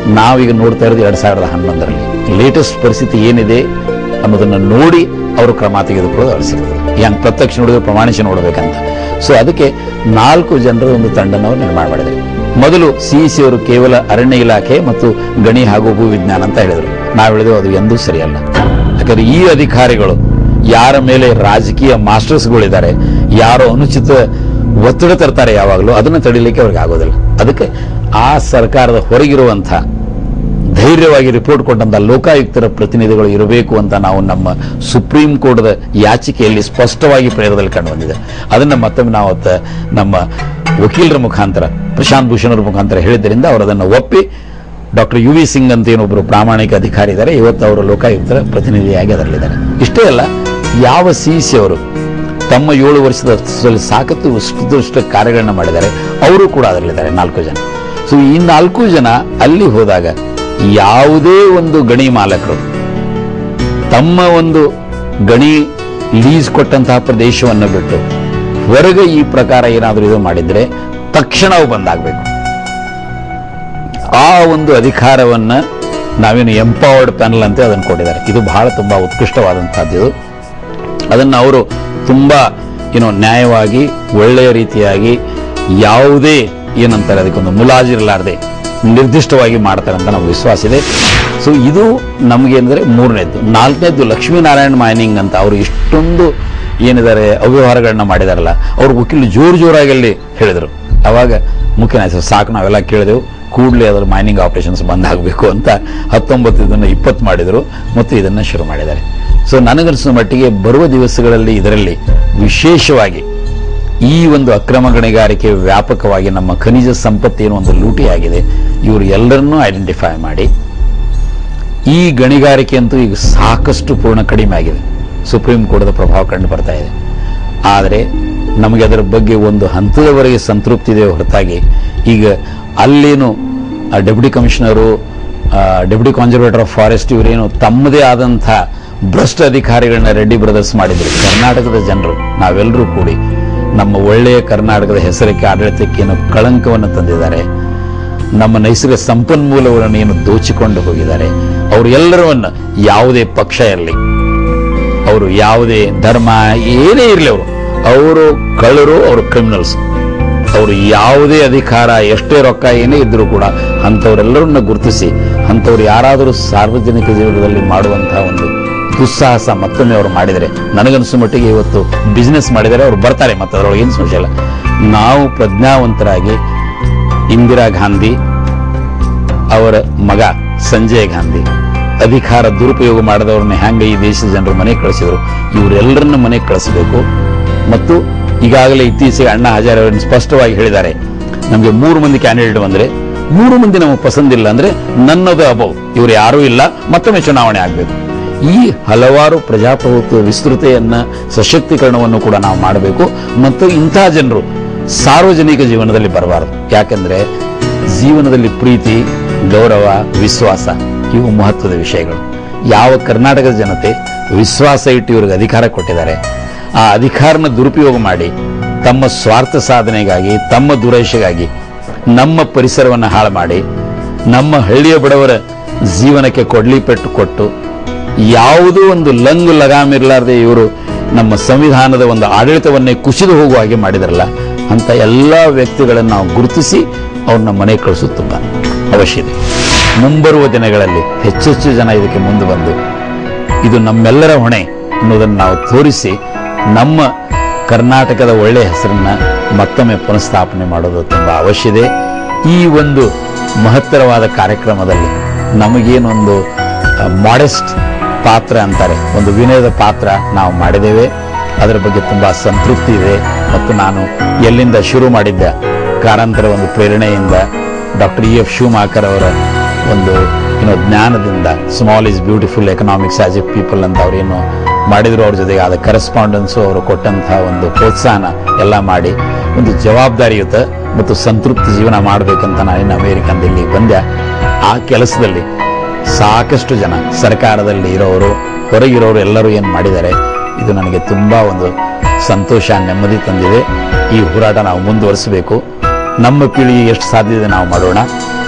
ನಾವೀಗ ನೋಡ್ತಾ ಇರೋದು ಎರಡ್ ಸಾವಿರದ ಹನ್ನೊಂದರಲ್ಲಿ ಲೇಟೆಸ್ಟ್ ಪರಿಸ್ಥಿತಿ ಏನಿದೆ ಅನ್ನೋದನ್ನ ನೋಡಿ ಅವರು ಕ್ರಮ ತೆಗೆದುಕೊಳ್ಳೋದು ಅಳಿಸಿರ್ತದೆ ಹೆಂಗ್ ಪ್ರತ್ಯಕ್ಷ ನೋಡಿದ್ರೆ ಪ್ರಮಾಣಿಸಿ ನೋಡ್ಬೇಕಂತ ಸೊ ಅದಕ್ಕೆ ನಾಲ್ಕು ಜನರ ಒಂದು ತಂಡನ ಅವರು ನಿರ್ಮಾಣ ಮಾಡಿದ್ದಾರೆ ಮೊದಲು ಸಿ ಸಿ ಅವರು ಕೇವಲ ಅರಣ್ಯ ಇಲಾಖೆ ಮತ್ತು ಗಣಿ ಹಾಗೂ ಭೂ ವಿಜ್ಞಾನ ಅಂತ ಹೇಳಿದರು ನಾವು ಹೇಳಿದೆವು ಅದು ಎಂದೂ ಸರಿಯಲ್ಲ ಯಾಕಂದ್ರೆ ಈ ಅಧಿಕಾರಿಗಳು ಯಾರ ಮೇಲೆ ರಾಜಕೀಯ ಮಾಸ್ಟರ್ಸ್ಗಳಿದ್ದಾರೆ ಯಾರೋ ಅನುಚಿತ ಒತ್ತಡ ತರ್ತಾರೆ ಯಾವಾಗಲೂ ಅದನ್ನು ತಡಿಲಿಕ್ಕೆ ಅವ್ರಿಗೆ ಆಗೋದಿಲ್ಲ ಅದಕ್ಕೆ ಆ ಸರ್ಕಾರದ ಹೊರಗಿರುವಂಥ ಧೈರ್ಯವಾಗಿ ರಿಪೋರ್ಟ್ ಕೊಟ್ಟಂತ ಲೋಕಾಯುಕ್ತರ ಪ್ರತಿನಿಧಿಗಳು ಇರಬೇಕು ಅಂತ ನಾವು ನಮ್ಮ ಸುಪ್ರೀಂ ಕೋರ್ಟ್ದ ಯಾಚಿಕೆಯಲ್ಲಿ ಸ್ಪಷ್ಟವಾಗಿ ಪ್ರೇರದಲ್ಲಿ ಕಂಡು ಬಂದಿದೆ ಅದನ್ನ ಮತ್ತೊಮ್ಮೆ ನಾವು ಅವತ್ತ ನಮ್ಮ ವಕೀಲರ ಮುಖಾಂತರ ಪ್ರಶಾಂತ್ ಭೂಷಣ್ ಅವರ ಮುಖಾಂತರ ಹೇಳಿದ್ದರಿಂದ ಅವರು ಅದನ್ನು ಒಪ್ಪಿ ಡಾಕ್ಟರ್ ಯು ವಿ ಸಿಂಗ್ ಅಂತ ಏನೊಬ್ಬರು ಪ್ರಾಮಾಣಿಕ ಅಧಿಕಾರಿ ಇದ್ದಾರೆ ಇವತ್ತು ಅವರು ಲೋಕಾಯುಕ್ತರ ಪ್ರತಿನಿಧಿಯಾಗಿ ಅದರಲ್ಲಿದ್ದಾರೆ ಇಷ್ಟೇ ಅಲ್ಲ ಯಾವ ಸಿ ಸಿ ಅವರು ತಮ್ಮ ಏಳು ವರ್ಷದ ಸ- ಸಾಕತ್ತು ಉತ್ಕೃಷ್ಟ ಕಾರ್ಯಗಳನ್ನ ಮಾಡಿದ್ದಾರೆ ಅವರು ಕೂಡ ಅದರಲ್ಲಿದ್ದಾರೆ ನಾಲ್ಕು ಜನ ಸೊ ಈ ನಾಲ್ಕು ಜನ ಅಲ್ಲಿ ಹೋದಾಗ ಯಾವುದೇ ಒಂದು ಗಣಿ ಮಾಲಕರು ತಮ್ಮ ಒಂದು ಗಣಿ ಲೀಸ್ ಕೊಟ್ಟಂತಹ ಪ್ರದೇಶವನ್ನು ಬಿಟ್ಟು ಹೊರಗೆ ಈ ಪ್ರಕಾರ ಏನಾದರೂ ಇದು ಮಾಡಿದ್ರೆ ತಕ್ಷಣ ಅವು ಬಂದಾಗಬೇಕು ಆ ಒಂದು ಅಧಿಕಾರವನ್ನ ನಾವೇನು ಎಂಪವರ್ಡ್ ಪ್ಯಾನಲ್ ಅಂತ ಅದನ್ನು ಕೊಟ್ಟಿದ್ದಾರೆ ಇದು ಬಹಳ ತುಂಬಾ ಉತ್ಕೃಷ್ಟವಾದಂತಹದ್ದು ಇದು ಅದನ್ನು ಅವರು ತುಂಬಾ ಏನೋ ನ್ಯಾಯವಾಗಿ ಒಳ್ಳೆಯ ರೀತಿಯಾಗಿ ಯಾವುದೇ ಏನಂತಾರೆ ಅದಕ್ಕೊಂದು ಮುಲಾಜಿರಲಾರದೆ ನಿರ್ದಿಷ್ಟವಾಗಿ ಮಾಡ್ತಾರೆ ಅಂತ ನಮ್ಗೆ ವಿಶ್ವಾಸ ಇದೆ ಸೊ ಇದು ನಮಗೇನಂದ್ರೆ ಮೂರನೇದ್ದು ನಾಲ್ಕನೇದ್ದು ಲಕ್ಷ್ಮೀನಾರಾಯಣ ಮೈನಿಂಗ್ ಅಂತ ಅವರು ಇಷ್ಟೊಂದು ಏನಿದ್ದಾರೆ ಅವ್ಯವಹಾರಗಳನ್ನ ಮಾಡಿದಾರಲ್ಲ ಅವ್ರ ವಕೀಲರು ಜೋರು ಜೋರಾಗಿ ಅಲ್ಲಿ ಹೇಳಿದರು ಅವಾಗ ಮುಖ್ಯ ನ್ಯಾಯಾಧೀಶ ಸಾಕು ನಾವೆಲ್ಲ ಕೇಳಿದೆವು ಕೂಡಲೇ ಅದರ ಮೈನಿಂಗ್ ಆಪರೇಷನ್ಸ್ ಬಂದ್ ಆಗಬೇಕು ಅಂತ ಹತ್ತೊಂಬತ್ತು ಇದನ್ನು ಇಪ್ಪತ್ತು ಮಾಡಿದರು ಮತ್ತು ಇದನ್ನು ಶುರು ಮಾಡಿದ್ದಾರೆ ಸೊ ನನಗನ್ಸಿದ ಮಟ್ಟಿಗೆ ಬರುವ ದಿವಸಗಳಲ್ಲಿ ಇದರಲ್ಲಿ ವಿಶೇಷವಾಗಿ ಈ ಒಂದು ಅಕ್ರಮ ಗಣಿಗಾರಿಕೆ ವ್ಯಾಪಕವಾಗಿ ನಮ್ಮ ಖನಿಜ ಸಂಪತ್ತೇನು ಒಂದು ಲೂಟಿಯಾಗಿದೆ ಇವರು ಎಲ್ಲರನ್ನೂ ಐಡೆಂಟಿಫೈ ಮಾಡಿ ಈ ಗಣಿಗಾರಿಕೆ ಅಂತೂ ಈಗ ಸಾಕಷ್ಟು ಪೂರ್ಣ ಕಡಿಮೆ ಆಗಿದೆ ಸುಪ್ರೀಂ ಕೋರ್ಟ್ದ ಪ್ರಭಾವ ಕಂಡು ಬರ್ತಾ ಇದೆ ಆದರೆ ನಮಗೆ ಅದರ ಬಗ್ಗೆ ಒಂದು ಹಂತದವರೆಗೆ ಸಂತೃಪ್ತಿ ಇದೆ ಹೊರತಾಗಿ ಈಗ ಅಲ್ಲೇನು deputy commissioner deputy conservator of forest ಇವರೇನು ತಮ್ಮದೇ ಆದಂಥ ಭ್ರಷ್ಟ ಅಧಿಕಾರಿಗಳನ್ನ ರೆಡ್ಡಿ ಬ್ರದರ್ಸ್ ಮಾಡಿದ್ರು ಕರ್ನಾಟಕದ ಜನರು ನಾವೆಲ್ಲರೂ ಕೂಡಿ ನಮ್ಮ ಒಳ್ಳೆಯ ಕರ್ನಾಟಕದ ಹೆಸರಕ್ಕೆ ಆಡಳಿತಕ್ಕೆ ಏನು ಕಳಂಕವನ್ನು ತಂದಿದ್ದಾರೆ ನಮ್ಮ ನೈಸರ್ಗಿಕ ಸಂಪನ್ಮೂಲವನ್ನು ಏನು ದೋಚಿಕೊಂಡು ಹೋಗಿದ್ದಾರೆ ಅವರು ಎಲ್ಲರನ್ನ ಯಾವುದೇ ಪಕ್ಷ ಇರಲಿ ಅವರು ಯಾವುದೇ ಧರ್ಮ ಏನೇ ಇರಲಿ ಅವರು ಅವರು ಕಳ್ಳರು ಅವರು ಕ್ರಿಮಿನಲ್ಸ್ ಅವರು ಯಾವುದೇ ಅಧಿಕಾರ ಎಷ್ಟೇ ರೊಕ್ಕ ಏನೇ ಇದ್ರೂ ಕೂಡ ಅಂಥವರೆಲ್ಲರನ್ನ ಗುರುತಿಸಿ ಅಂಥವ್ರು ಯಾರಾದರೂ ಸಾರ್ವಜನಿಕ ಜೀವನದಲ್ಲಿ ಮಾಡುವಂತಹ ಒಂದು ದುಸ್ಸಾಹಸ ಮತ್ತೊಮ್ಮೆ ಅವರು ಮಾಡಿದರೆ ನನಗನ್ಸೋ ಮಟ್ಟಿಗೆ ಇವತ್ತು ಬಿಸ್ನೆಸ್ ಮಾಡಿದರೆ ಅವರು ಬರ್ತಾರೆ ಮತ್ತೆ ಅದರೊಳಗೆ ಏನು ಸಂಶಯ ಇಲ್ಲ ನಾವು ಪ್ರಜ್ಞಾವಂತರಾಗಿ ಇಂದಿರಾ ಗಾಂಧಿ ಅವರ ಮಗ ಸಂಜಯ್ ಗಾಂಧಿ ಅಧಿಕಾರ ದುರುಪಯೋಗ ಮಾಡಿದವ್ರನ್ನ ಹೆಂಗ ಈ ದೇಶದ ಜನರು ಮನೆ ಕಳಿಸಿದ್ರು ಇವರೆಲ್ಲರನ್ನ ಮನೆ ಕಳಿಸಬೇಕು ಮತ್ತು ಈಗಾಗಲೇ ಇತ್ತೀಚೆಗೆ ಅಣ್ಣಾ ಹಜಾರೆ ಅವರನ್ನು ಸ್ಪಷ್ಟವಾಗಿ ಹೇಳಿದ್ದಾರೆ ನಮಗೆ ಮೂರು ಮಂದಿ ಕ್ಯಾಂಡಿಡೇಟ್ ಬಂದ್ರೆ ಮೂರು ಮಂದಿ ನಮಗೆ ಪಸಂದಿಲ್ಲ ಅಂದ್ರೆ ನನ್ನದು ಅಬೌವ್ ಇವರು ಯಾರೂ ಇಲ್ಲ ಮತ್ತೊಮ್ಮೆ ಚುನಾವಣೆ ಆಗಬೇಕು ಈ ಹಲವಾರು ಪ್ರಜಾಪ್ರಭುತ್ವ ವಿಸ್ತೃತೆಯನ್ನ ಸಶಕ್ತೀಕರಣವನ್ನು ಕೂಡ ನಾವು ಮಾಡಬೇಕು ಮತ್ತು ಇಂತಹ ಜನರು ಸಾರ್ವಜನಿಕ ಜೀವನದಲ್ಲಿ ಬರಬಾರದು ಯಾಕಂದ್ರೆ ಜೀವನದಲ್ಲಿ ಪ್ರೀತಿ ಗೌರವ ವಿಶ್ವಾಸ ಇವು ಮಹತ್ವದ ವಿಷಯಗಳು ಯಾವ ಕರ್ನಾಟಕದ ಜನತೆ ವಿಶ್ವಾಸ ಇಟ್ಟು ಇವ್ರಿಗೆ ಅಧಿಕಾರ ಕೊಟ್ಟಿದ್ದಾರೆ ಆ ಅಧಿಕಾರನ ದುರುಪಯೋಗ ಮಾಡಿ ತಮ್ಮ ಸ್ವಾರ್ಥ ಸಾಧನೆಗಾಗಿ ತಮ್ಮ ದುರೈಷೆಗಾಗಿ ನಮ್ಮ ಪರಿಸರವನ್ನು ಹಾಳು ಮಾಡಿ ನಮ್ಮ ಹಳ್ಳಿಯ ಬಡವರ ಜೀವನಕ್ಕೆ ಕೊಡ್ಲಿ ಪೆಟ್ಟು ಕೊಟ್ಟು ಯಾವುದೋ ಒಂದು ಲಂಗು ಲಗಾಮಿರ್ಲಾರ್ದೆ ಇವರು ನಮ್ಮ ಸಂವಿಧಾನದ ಒಂದು ಆಡಳಿತವನ್ನೇ ಕುಸಿದು ಹೋಗುವ ಹಾಗೆ ಮಾಡಿದಾರಲ್ಲ ಅಂತ ಎಲ್ಲ ವ್ಯಕ್ತಿಗಳನ್ನು ನಾವು ಗುರುತಿಸಿ ಅವ್ರನ್ನ ಮನೆ ಕಳಿಸೋದು ತುಂಬ ಅವಶ್ಯ ಇದೆ ಮುಂಬರುವ ದಿನಗಳಲ್ಲಿ ಹೆಚ್ಚೆಚ್ಚು ಜನ ಇದಕ್ಕೆ ಮುಂದೆ ಬಂದು ಇದು ನಮ್ಮೆಲ್ಲರ ಹೊಣೆ ಅನ್ನೋದನ್ನು ನಾವು ತೋರಿಸಿ ನಮ್ಮ ಕರ್ನಾಟಕದ ಒಳ್ಳೆಯ ಹೆಸರನ್ನ ಮತ್ತೊಮ್ಮೆ ಪುನಃಸ್ಥಾಪನೆ ಮಾಡೋದು ತುಂಬ ಅವಶ್ಯ ಇದೆ ಈ ಒಂದು ಮಹತ್ತರವಾದ ಕಾರ್ಯಕ್ರಮದಲ್ಲಿ ನಮಗೇನೊಂದು ಮಾಡೆಸ್ಟ್ ಪಾತ್ರ ಅಂತಾರೆ ಒಂದು ವಿನಯದ ಪಾತ್ರ ನಾವು ಮಾಡಿದ್ದೇವೆ ಅದರ ಬಗ್ಗೆ ತುಂಬಾ ಸಂತೃಪ್ತಿ ಇದೆ ಮತ್ತು ನಾನು ಎಲ್ಲಿಂದ ಶುರು ಮಾಡಿದ್ದ ಕಾರಂತರ ಒಂದು ಪ್ರೇರಣೆಯಿಂದ ಡಾಕ್ಟರ್ ಇ ಎಫ್ ಶಿವಮಾಕರ್ ಅವರ ಒಂದು ಏನೋ ಜ್ಞಾನದಿಂದ small is beautiful economics as a people ಅಂತ ಅವ್ರೇನು ಮಾಡಿದ್ರು ಅವ್ರ ಜೊತೆಗೆ ಆದ ಕರೆಸ್ಪಾಂಡೆನ್ಸು ಅವರು ಕೊಟ್ಟಂತಹ ಒಂದು ಪ್ರೋತ್ಸಾಹನ ಎಲ್ಲ ಮಾಡಿ ಒಂದು ಜವಾಬ್ದಾರಿಯುತ ಮತ್ತು ಸಂತೃಪ್ತಿ ಜೀವನ ಮಾಡಬೇಕಂತ ನಾನೇನು ಅಮೇರಿಕನ್ದಲ್ಲಿ ಬಂದೆ ಆ ಕೆಲಸದಲ್ಲಿ ಸಾಕಷ್ಟು ಜನ ಸರ್ಕಾರದಲ್ಲಿ ಇರೋರು ಹೊರಗಿರೋರು ಎಲ್ಲರೂ ಏನು ಮಾಡಿದ್ದಾರೆ ಇದು ನನಗೆ ತುಂಬಾ ಒಂದು ಸಂತೋಷ ನೆಮ್ಮದಿ ತಂದಿದೆ ಈ ಹೋರಾಟ ನಾವು ಮುಂದುವರಿಸಬೇಕು ನಮ್ಮ ಪೀಳಿಗೆ ಎಷ್ಟು ಸಾಧ್ಯ ಇದೆ ನಾವು ಮಾಡೋಣ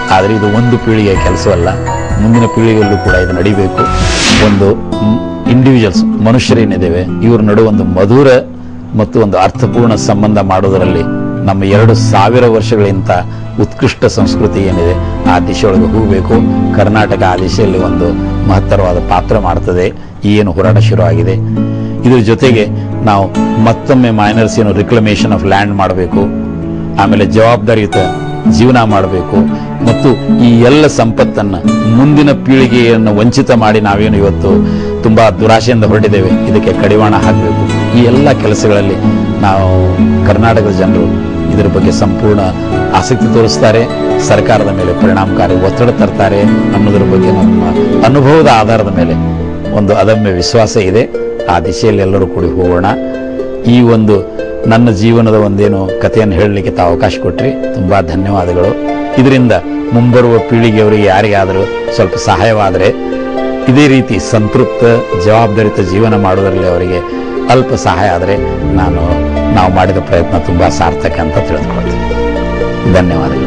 ಆದರೆ ಇದು ಒಂದು ಪೀಳಿಗೆಯ ಕೆಲಸವಲ್ಲ ಮುಂದಿನ ಪೀಳಿಗೆಯಲ್ಲೂ ಕೂಡ ಇದು ನಡಿಬೇಕು ಒಂದು ಇಂಡಿವಿಜುವಲ್ಸ್ ಮನುಷ್ಯರೇನಿದ್ದೇವೆ ಇವ್ರ ನಡುವೆ ಒಂದು ಮಧುರ ಮತ್ತು ಒಂದು ಅರ್ಥಪೂರ್ಣ ಸಂಬಂಧ ಮಾಡೋದರಲ್ಲಿ ನಮ್ಮ ಎರಡು ಸಾವಿರ ವರ್ಷಗಳಿಂದ ಉತ್ಕೃಷ್ಟ ಸಂಸ್ಕೃತಿ ಏನಿದೆ ಆ ದಿಶೆಯೊಳಗೆ ಹೋಗಬೇಕು ಕರ್ನಾಟಕ ಆ ದಿಶೆಯಲ್ಲಿ ಒಂದು ಮಹತ್ತರವಾದ ಪಾತ್ರ ಮಾಡ್ತದೆ ಈ ಏನು ಹೋರಾಟ ಶುರುವಾಗಿದೆ ಇದ್ರ ಜೊತೆಗೆ ನಾವು ಮತ್ತೊಮ್ಮೆ ಮೈನರ್ಸ್ ಏನು ರಿಕ್ಲಮೇಷನ್ ಆಫ್ ಲ್ಯಾಂಡ್ ಮಾಡಬೇಕು ಆಮೇಲೆ ಜವಾಬ್ದಾರಿಯುತ ಜೀವನ ಮಾಡಬೇಕು ಮತ್ತು ಈ ಎಲ್ಲ ಸಂಪತ್ತನ್ನ ಮುಂದಿನ ಪೀಳಿಗೆಯನ್ನು ವಂಚಿತ ಮಾಡಿ ನಾವೇನು ಇವತ್ತು ತುಂಬಾ ದುರಾಶೆಯಿಂದ ಹೊರಟಿದ್ದೇವೆ ಇದಕ್ಕೆ ಕಡಿವಾಣ ಹಾಕಬೇಕು ಈ ಎಲ್ಲ ಕೆಲಸಗಳಲ್ಲಿ ನಾವು ಕರ್ನಾಟಕದ ಜನರು ಇದರ ಬಗ್ಗೆ ಸಂಪೂರ್ಣ ಆಸಕ್ತಿ ತೋರಿಸ್ತಾರೆ ಸರ್ಕಾರದ ಮೇಲೆ ಪರಿಣಾಮಕಾರಿ ಒತ್ತಡ ತರ್ತಾರೆ ಅನ್ನೋದ್ರ ಬಗ್ಗೆ ನಮ್ಮ ಅನುಭವದ ಆಧಾರದ ಮೇಲೆ ಒಂದು ಅದಮ್ಯ ವಿಶ್ವಾಸ ಇದೆ ಆ ದಿಶೆಯಲ್ಲಿ ಎಲ್ಲರೂ ಕೂಡಿ ಹೋಗೋಣ ಈ ಒಂದು ನನ್ನ ಜೀವನದ ಒಂದೇನು ಕಥೆಯನ್ನು ಹೇಳಲಿಕ್ಕೆ ತಾವು ಅವಕಾಶ ಕೊಟ್ರಿ ತುಂಬಾ ಧನ್ಯವಾದಗಳು ಇದರಿಂದ ಮುಂಬರುವ ಪೀಳಿಗೆಯವರಿಗೆ ಯಾರಿಗಾದರೂ ಸ್ವಲ್ಪ ಸಹಾಯವಾದರೆ ಇದೇ ರೀತಿ ಸಂತೃಪ್ತ ಜವಾಬ್ದಾರಿತ ಜೀವನ ಮಾಡುವುದರಲ್ಲಿ ಅವರಿಗೆ ಅಲ್ಪ ಸಹಾಯ ಆದರೆ ನಾನು ನಾವು ಮಾಡಿದ ಪ್ರಯತ್ನ ತುಂಬಾ ಸಾರ್ಥಕ ಅಂತ ತಿಳಿದುಕೊಳ್ತೀನಿ ಧನ್ಯವಾದಗಳು